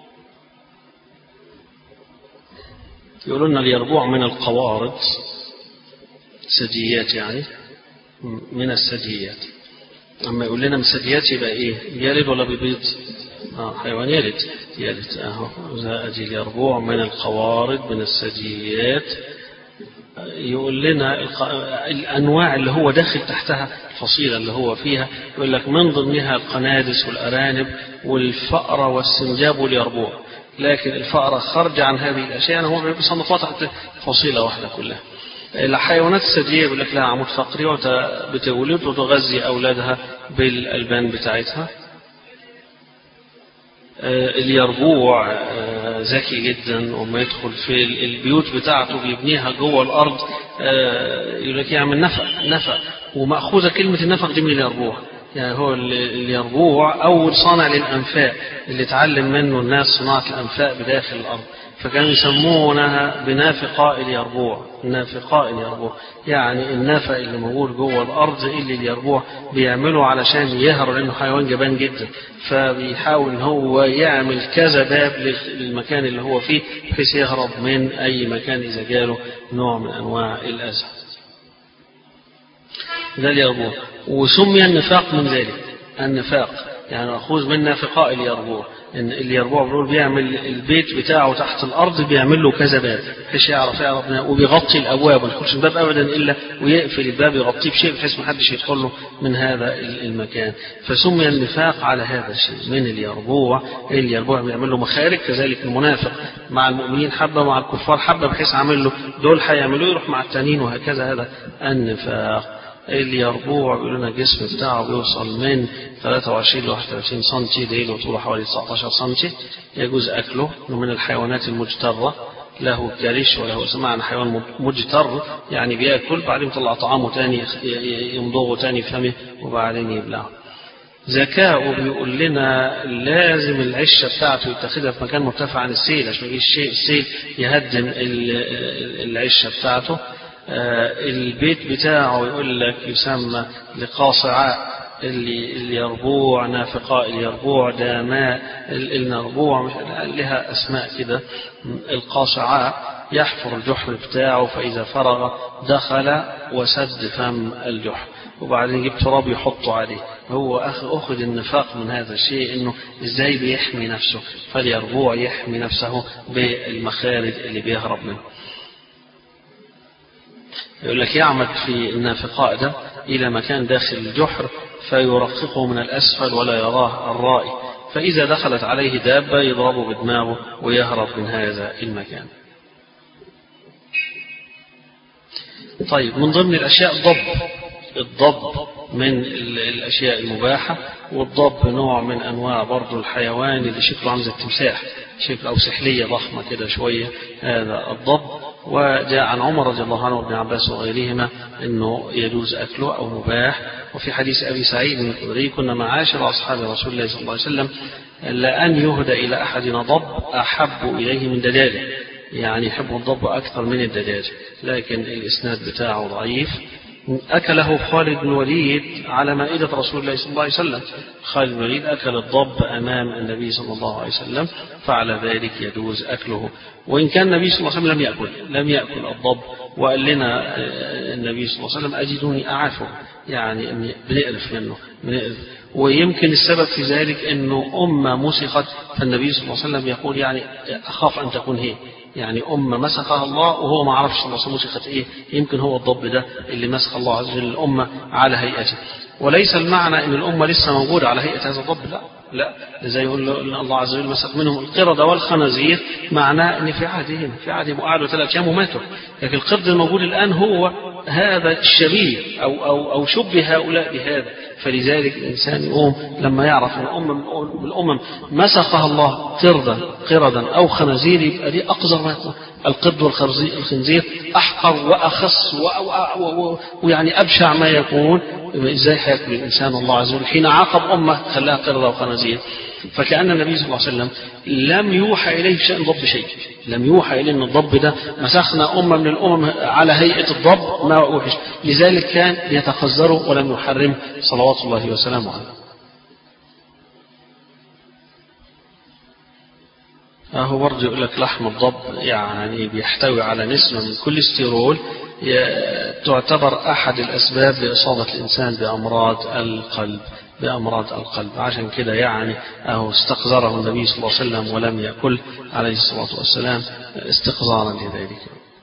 يقولون لنا اليربوع من القوارض ثدييات يعني من الثدييات أما يقول لنا من الثدييات يبقى إيه يلد ولا بيبيض آه حيوان يلد يلد أهو أدي اليربوع من القوارض من الثدييات يقول لنا الأنواع اللي هو داخل تحتها الفصيلة اللي هو فيها يقول لك من ضمنها القنادس والأرانب والفأرة والسنجاب واليربوع لكن الفأرة خارجة عن هذه الأشياء هو بيصنفها تحت فصيلة واحدة كلها الحيوانات الثديية يقول لك لها عمود فقري وبتولد وتغذي أولادها بالألبان بتاعتها اليربوع ذكي جدا وما يدخل في البيوت بتاعته بيبنيها جوه الأرض يقول لك يعمل نفق نفق ومأخوذة كلمة النفق دي من اليربوع يعني هو اليربوع أول صانع للأنفاق اللي اتعلم منه الناس صناعة الأنفاق بداخل الأرض فكانوا يسمونها بنافقاء اليربوع نافقاء اليربوع يعني النفق اللي موجود جوه الأرض اللي اليربوع بيعمله علشان يهرب لأنه حيوان جبان جدا فبيحاول ان هو يعمل كذا باب للمكان اللي هو فيه بحيث يهرب من أي مكان إذا جاله نوع من أنواع الأذى ده اليربوع وسمي النفاق من ذلك النفاق يعني مأخوذ من نافقاء اليربوع ان اليربوع بيقول بيعمل البيت بتاعه تحت الارض بيعمل له كذا باب بحيث يعرف يعرف وبيغطي الابواب ما يدخلش الباب ابدا الا ويقفل الباب يغطيه بشيء بحيث ما حدش يدخل له من هذا المكان فسمي النفاق على هذا الشيء من اليربوع اليربوع بيعمل له مخارج كذلك المنافق مع المؤمنين حبه مع الكفار حبه بحيث عامل له دول هيعملوه يروح مع التانيين وهكذا هذا النفاق اليربوع بيقول لنا الجسم بتاعه بيوصل من 23 ل 31 سم ديله طوله حوالي 19 سم يجوز أكله من الحيوانات المجترة له كرش وله سمعنا حيوان مجتر يعني بياكل بعدين يطلع طعامه تاني يمضغه تاني في فمه وبعدين يبلعه ذكاؤه بيقول لنا لازم العشة بتاعته يتخذها في مكان مرتفع عن السيل عشان يجي الشيء السيل يهدم العشة بتاعته البيت بتاعه يقول لك يسمى لقاصعاء اللي اليربوع نافقاء اليربوع داماء النربوع لها أسماء كده القاصعاء يحفر الجحر بتاعه فإذا فرغ دخل وسد فم الجحر وبعدين يجيب تراب يحطه عليه هو أخذ النفاق من هذا الشيء إنه إزاي بيحمي نفسه فاليربوع يحمي نفسه بالمخارج اللي بيهرب منه يقول لك يعمد في النافقاء ده إلى مكان داخل الجحر فيرققه من الأسفل ولا يراه الرائي فإذا دخلت عليه دابة يضربه بدماغه ويهرب من هذا المكان طيب من ضمن الأشياء الضب الضب من الأشياء المباحة والضب نوع من أنواع برضو الحيوان اللي شكله عامل زي التمساح شكل أو سحلية ضخمة كده شوية هذا الضب وجاء عن عمر رضي الله عنه وابن عباس وغيرهما أنه يجوز أكله أو مباح وفي حديث أبي سعيد الخدري كنا معاشر أصحاب رسول الله صلى الله عليه وسلم لأن يهدى إلى أحدنا ضب أحب إليه من دجاجة يعني يحب الضب أكثر من الدجاجة لكن الإسناد بتاعه ضعيف أكله خالد بن وليد على مائدة رسول الله صلى الله عليه وسلم خالد بن وليد أكل الضب أمام النبي صلى الله عليه وسلم فعلى ذلك يجوز أكله وإن كان النبي صلى الله عليه وسلم لم يأكل لم يأكل الضب وقال لنا النبي صلى الله عليه وسلم أجدوني أعافه يعني أني بنقرف منه بنقرف ويمكن السبب في ذلك أنه أمة مسخت فالنبي صلى الله عليه وسلم يقول يعني أخاف أن تكون هي يعني أمة مسخها الله وهو ما عرفش الله مسخت إيه يمكن هو الضب ده اللي مسخ الله عز وجل الأمة على هيئته وليس المعنى أن الأمة لسه موجودة على هيئة هذا الضب لا لا زي يقول له إن الله عز وجل مسخ منهم القردة والخنازير معناه أن في عهدهم في عهدهم وقعدوا ثلاث أيام وماتوا لكن القرد الموجود الآن هو هذا الشبيه أو أو أو شبه هؤلاء بهذا فلذلك الإنسان يقوم لما يعرف أن الأمم من الأمم مسخها الله قردا قردا أو خنازير يبقى دي أقذر ما يكون القرد والخنزير أحقر وأخص ويعني أبشع ما يكون إزاي هياكل الإنسان الله عز وجل حين عاقب أمة خلاها قردة وخنازير فكأن النبي صلى الله عليه وسلم لم يوحى إليه شيء ضب شيء لم يوحى إليه أن الضب ده مسخنا أمة من الأمم على هيئة الضب ما وحش لذلك كان يتخزره ولم يحرمه صلوات الله وسلامه عليه أهو برضه يقول لك لحم الضب يعني بيحتوي على نسبة من كوليسترول تعتبر أحد الأسباب لإصابة الإنسان بأمراض القلب بأمراض القلب عشان كده يعني أهو استقذره النبي صلى الله عليه وسلم ولم يأكل عليه الصلاة والسلام استقذارا لذلك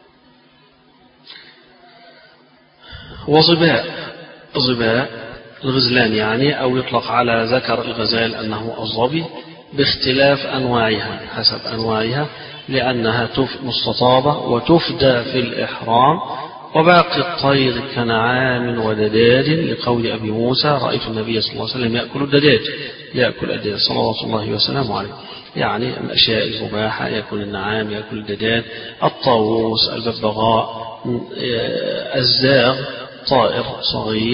وظباء ظباء الغزلان يعني أو يطلق على ذكر الغزال أنه الظبي باختلاف أنواعها حسب أنواعها لأنها مستطابة وتفدى في الإحرام وباقي الطير كنعام ودجاج لقول أبي موسى رأيت النبي صلى الله عليه وسلم يأكل الدجاج يأكل الدجاج صلوات الله وسلامه عليه يعني من الأشياء المباحة يأكل النعام يأكل الدجاج الطاووس الببغاء الزاغ طائر صغير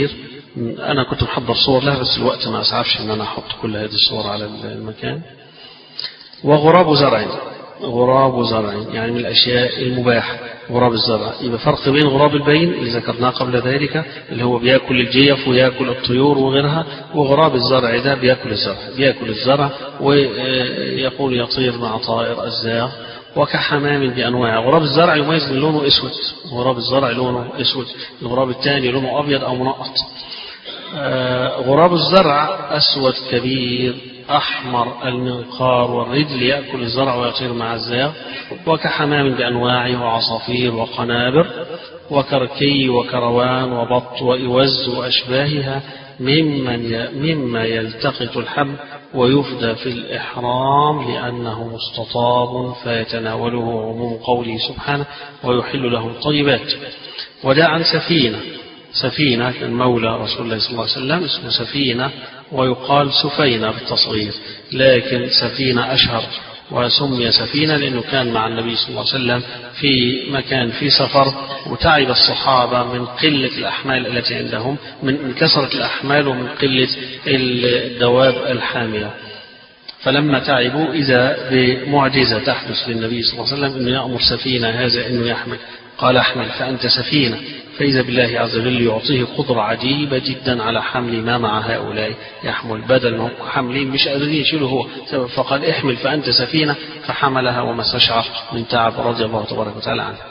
أنا كنت محضر صور لها بس الوقت ما أسعفش إن أنا أحط كل هذه الصور على المكان وغراب زرع غراب زرع يعني من الأشياء المباحة غراب الزرع يبقى فرق بين غراب البين اللي ذكرناه قبل ذلك اللي هو بياكل الجيف وياكل الطيور وغيرها وغراب الزرع ده بياكل الزرع بياكل الزرع ويقول يطير مع طائر الزاغ وكحمام بأنواع غراب الزرع يميز من لونه أسود غراب الزرع لونه أسود الغراب الثاني لونه أبيض أو منقط غراب الزرع أسود كبير أحمر المنقار والرجل يأكل الزرع ويطير مع الزاغ وكحمام بأنواعه وعصافير وقنابر وكركي وكروان وبط وإوز وأشباهها ممن مما يلتقط الحب ويفدى في الإحرام لأنه مستطاب فيتناوله عموم قوله سبحانه ويحل له الطيبات وجاء عن سفينة سفينة كان مولى رسول الله صلى الله عليه وسلم اسمه سفينة ويقال سفينة بالتصغير لكن سفينة أشهر وسمي سفينة لأنه كان مع النبي صلى الله عليه وسلم في مكان في سفر وتعب الصحابة من قلة الأحمال التي عندهم من كثرة الأحمال ومن قلة الدواب الحاملة فلما تعبوا إذا بمعجزة تحدث للنبي صلى الله عليه وسلم أنه يأمر سفينة هذا أنه يحمل قال احمل فأنت سفينة فإذا بالله عز وجل يعطيه قدرة عجيبة جدا على حمل ما مع هؤلاء يحمل بدل ما هم حاملين مش قادرين يشيلوا هو فقال احمل فأنت سفينة فحملها وما استشعر من تعب رضي الله تبارك وتعالى عنه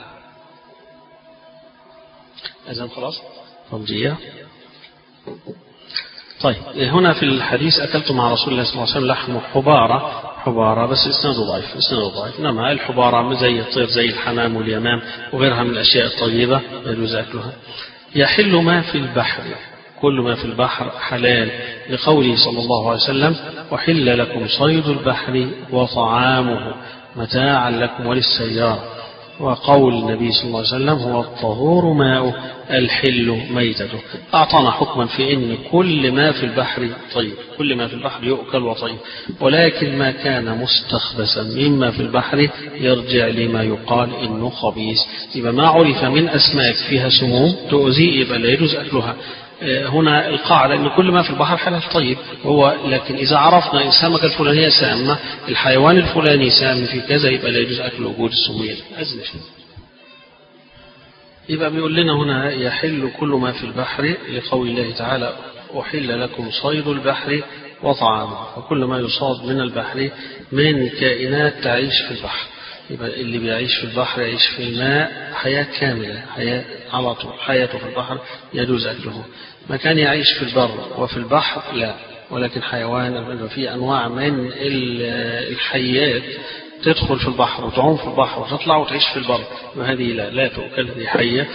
أذن خلاص رمزية طيب هنا في الحديث أكلت مع رسول الله صلى الله عليه وسلم لحم حبارة حبارة بس إسناده ضعيف إسناده ضعيف إنما الحبارة زي الطير زي الحمام واليمام وغيرها من الأشياء الطيبة يجوز أكلها يحل ما في البحر كل ما في البحر حلال لقوله صلى الله عليه وسلم وحل لكم صيد البحر وطعامه متاعا لكم وللسيارة وقول النبي صلى الله عليه وسلم هو الطهور ماء الحل ميتته أعطانا حكما في أن كل ما في البحر طيب كل ما في البحر يؤكل وطيب ولكن ما كان مستخبسا مما في البحر يرجع لما يقال إنه خبيث يبقى ما عرف من أسماك فيها سموم تؤذي يبقى لا يجوز أكلها هنا القاعدة أن كل ما في البحر حلال طيب هو لكن إذا عرفنا السمكة الفلانية سامة الحيوان الفلاني سام في كذا يبقى لا يجوز أكل وجود السمية أزلش يبقى بيقول لنا هنا يحل كل ما في البحر لقول الله تعالى أحل لكم صيد البحر وطعامه وكل ما يصاد من البحر من كائنات تعيش في البحر يبقى اللي بيعيش في البحر يعيش في الماء حياة كاملة حياة على طول حياته في البحر يجوز أكله ما كان يعيش في البر وفي البحر لا ولكن حيوان في أنواع من الحيات تدخل في البحر وتعوم في البحر وتطلع وتعيش في البر وهذه لا لا تؤكل هذه حية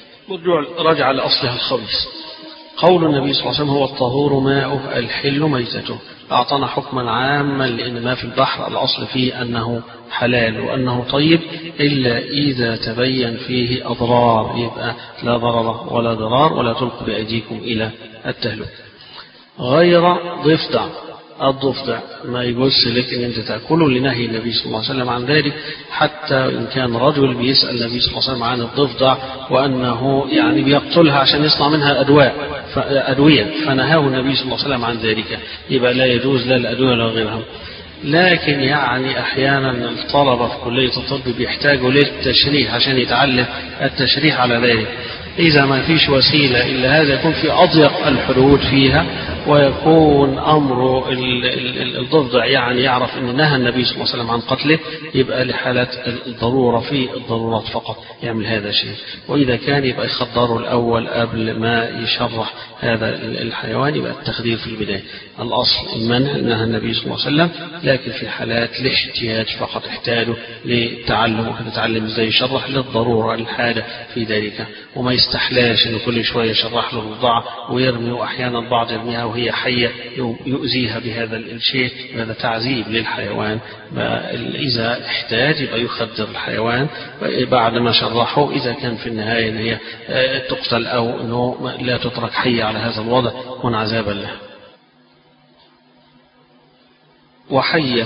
رجع لأصلها الخبيث قول النبي صلى الله عليه وسلم هو الطهور ماؤه الحل ميتته أعطانا حكما عاما لأن ما في البحر الأصل فيه أنه حلال وأنه طيب إلا إذا تبين فيه أضرار يبقى لا ضرر ولا ضرار ولا تلقوا بأيديكم إلى التهلكة غير ضفدع الضفدع ما يجوز لك ان انت تاكله لنهي النبي صلى الله عليه وسلم عن ذلك حتى ان كان رجل بيسال النبي صلى الله عليه وسلم عن الضفدع وانه يعني بيقتلها عشان يصنع منها ادواء ادويه فنهاه النبي صلى الله عليه وسلم عن ذلك يبقى لا يجوز لا الادويه ولا غيرها لكن يعني احيانا الطلبه في كليه الطب بيحتاجوا للتشريح عشان يتعلم التشريح على ذلك إذا ما فيش وسيلة إلا هذا يكون في أضيق الحدود فيها ويكون أمر الضفدع يعني يعرف أن نهى النبي صلى الله عليه وسلم عن قتله يبقى لحالة الضرورة في الضرورات فقط يعمل هذا الشيء وإذا كان يبقى يخدره الأول قبل ما يشرح هذا الحيوان يبقى التخدير في البداية الأصل المنع نهى النبي صلى الله عليه وسلم لكن في حالات الاحتياج فقط احتاجوا لتعلم وتتعلم ازاي يشرح للضرورة الحاجة في ذلك وما يستحلاش انه كل شوية يشرح له البضاعة ويرمي واحيانا البعض يرميها وهي حية يؤذيها بهذا الشيء هذا تعذيب للحيوان إذا احتاج يبقى يخدر الحيوان بعد ما شرحه إذا كان في النهاية إن هي تقتل أو أنه لا تترك حية على هذا الوضع يكون عذابا له وحية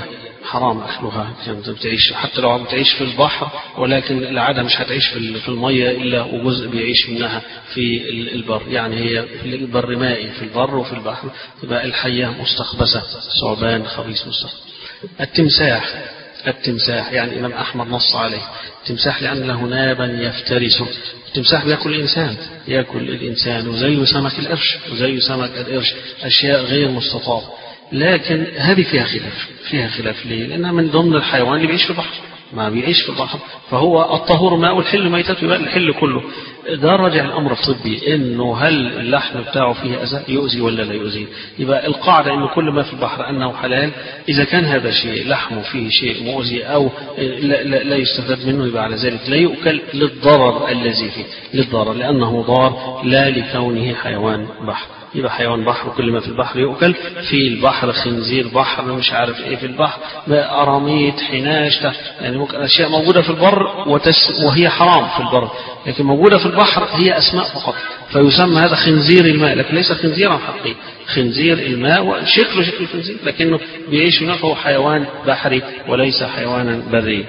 حرام أكلها كانت بتعيش حتى لو بتعيش في البحر ولكن العادة مش هتعيش في في المية إلا وجزء بيعيش منها في البر يعني هي في البر مائي في البر وفي البحر تبقى الحية مستخبثة ثعبان خبيث مستخبث التمساح التمساح يعني الإمام أحمد نص عليه التمساح لأن له نابا يفترسه التمساح بياكل الإنسان ياكل الإنسان وزيه سمك القرش وزيه سمك القرش أشياء غير مستطاعة لكن هذه فيها خلاف فيها خلاف ليه؟ لأنها من ضمن الحيوان اللي بيعيش في البحر ما بيعيش في البحر فهو الطهور ماء والحل ميتته يبقى الحل كله ده راجع الامر الطبي انه هل اللحم بتاعه فيه اذى يؤذي ولا لا يؤذي يبقى القاعده انه كل ما في البحر انه حلال اذا كان هذا شيء لحمه فيه شيء مؤذي او لا, لا, لا يستفاد منه يبقى على ذلك لا يؤكل للضرر الذي فيه للضرر لانه ضار لا لكونه حيوان بحر يبقى حيوان بحر وكل ما في البحر يؤكل في البحر خنزير بحر مش عارف ايه في البحر قراميط حناش يعني ممكن اشياء موجوده في البر وتس وهي حرام في البر لكن موجوده في البحر هي اسماء فقط فيسمى هذا خنزير الماء لكن ليس خنزيرا حقيقي خنزير الماء وشكله شكل الخنزير لكنه بيعيش هناك فهو حيوان بحري وليس حيوانا بريا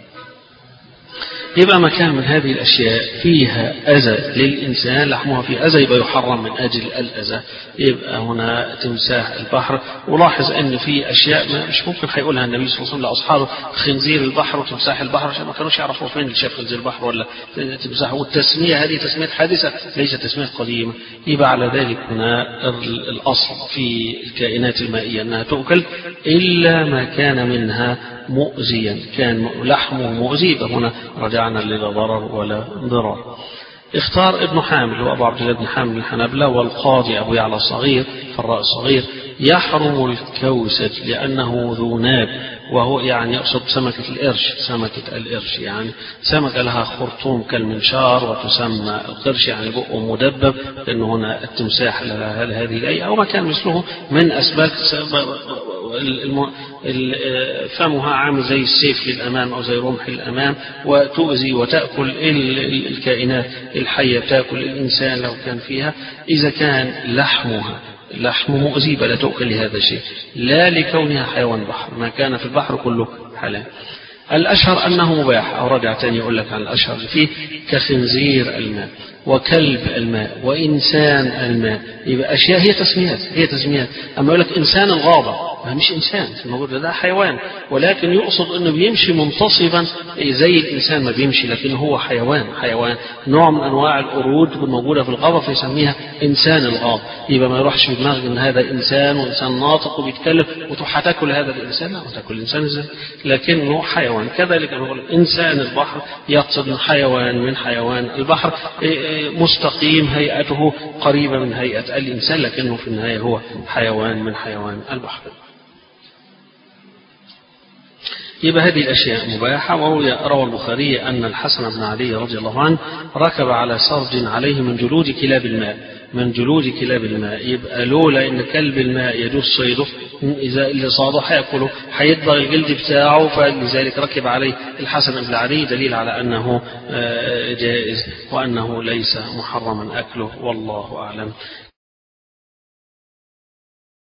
يبقى مكان من هذه الأشياء فيها أذى للإنسان لحمها فيه أذى يبقى يحرم من أجل الأذى يبقى هنا تمساح البحر ولاحظ أن في أشياء ما مش ممكن هيقولها النبي صلى الله عليه وسلم لأصحابه خنزير البحر وتمساح البحر عشان ما كانوش يعرفوا فين اللي شاف خنزير البحر ولا تمساح والتسمية هذه تسمية حادثة ليست تسمية قديمة يبقى على ذلك هنا الأصل في الكائنات المائية أنها تؤكل إلا ما كان منها مؤذيا كان لحمه مؤذي هنا رجعنا لا ضرر ولا ضرار اختار ابن حامل وابو عبد الله بن حامل الحنبلة والقاضي ابو يعلى الصغير فراء الصغير يحرم الكوسج لانه ذو ناب وهو يعني يقصد سمكة القرش سمكة القرش يعني سمكة لها خرطوم كالمنشار وتسمى القرش يعني بقه مدبب لأنه هنا التمساح لها هذه الأي أو ما كان مثله من أسباب فمها عامل زي السيف للأمام أو زي رمح الأمام وتؤذي وتأكل الكائنات الحية تأكل الإنسان لو كان فيها إذا كان لحمها لحم مؤذي لا تؤكل لهذا الشيء لا لكونها حيوان بحر ما كان في البحر كله حلال الأشهر أنه مباح أو رجع تاني يقول لك عن الأشهر فيه كخنزير الماء وكلب الماء وإنسان الماء يبقى أشياء هي تسميات هي تسميات أما يقول لك إنسان الغابة ما مش إنسان الموجود ده حيوان ولكن يقصد أنه بيمشي منتصبا زي الإنسان ما بيمشي لكن هو حيوان حيوان نوع من أنواع القرود الموجودة في الغابة فيسميها إنسان الغابة يبقى ما يروحش في دماغك أن هذا إنسان وإنسان ناطق وبيتكلم وتروح هتاكل هذا الإنسان لا تاكل الإنسان إزاي لكنه حيوان كذلك نقول إنسان البحر يقصد من حيوان من حيوان البحر مستقيم هيئته قريبة من هيئة الإنسان لكنه في النهاية هو حيوان من حيوان البحر يبقى هذه الأشياء مباحة وروي روى البخاري أن الحسن بن علي رضي الله عنه ركب على سرج عليه من جلود كلاب الماء من جلود كلاب الماء يبقى لولا ان كلب الماء يجوز صيده اذا اللي صاده هياكله هيدبغ الجلد بتاعه فلذلك ركب عليه الحسن بن علي دليل على انه جائز وانه ليس محرما اكله والله اعلم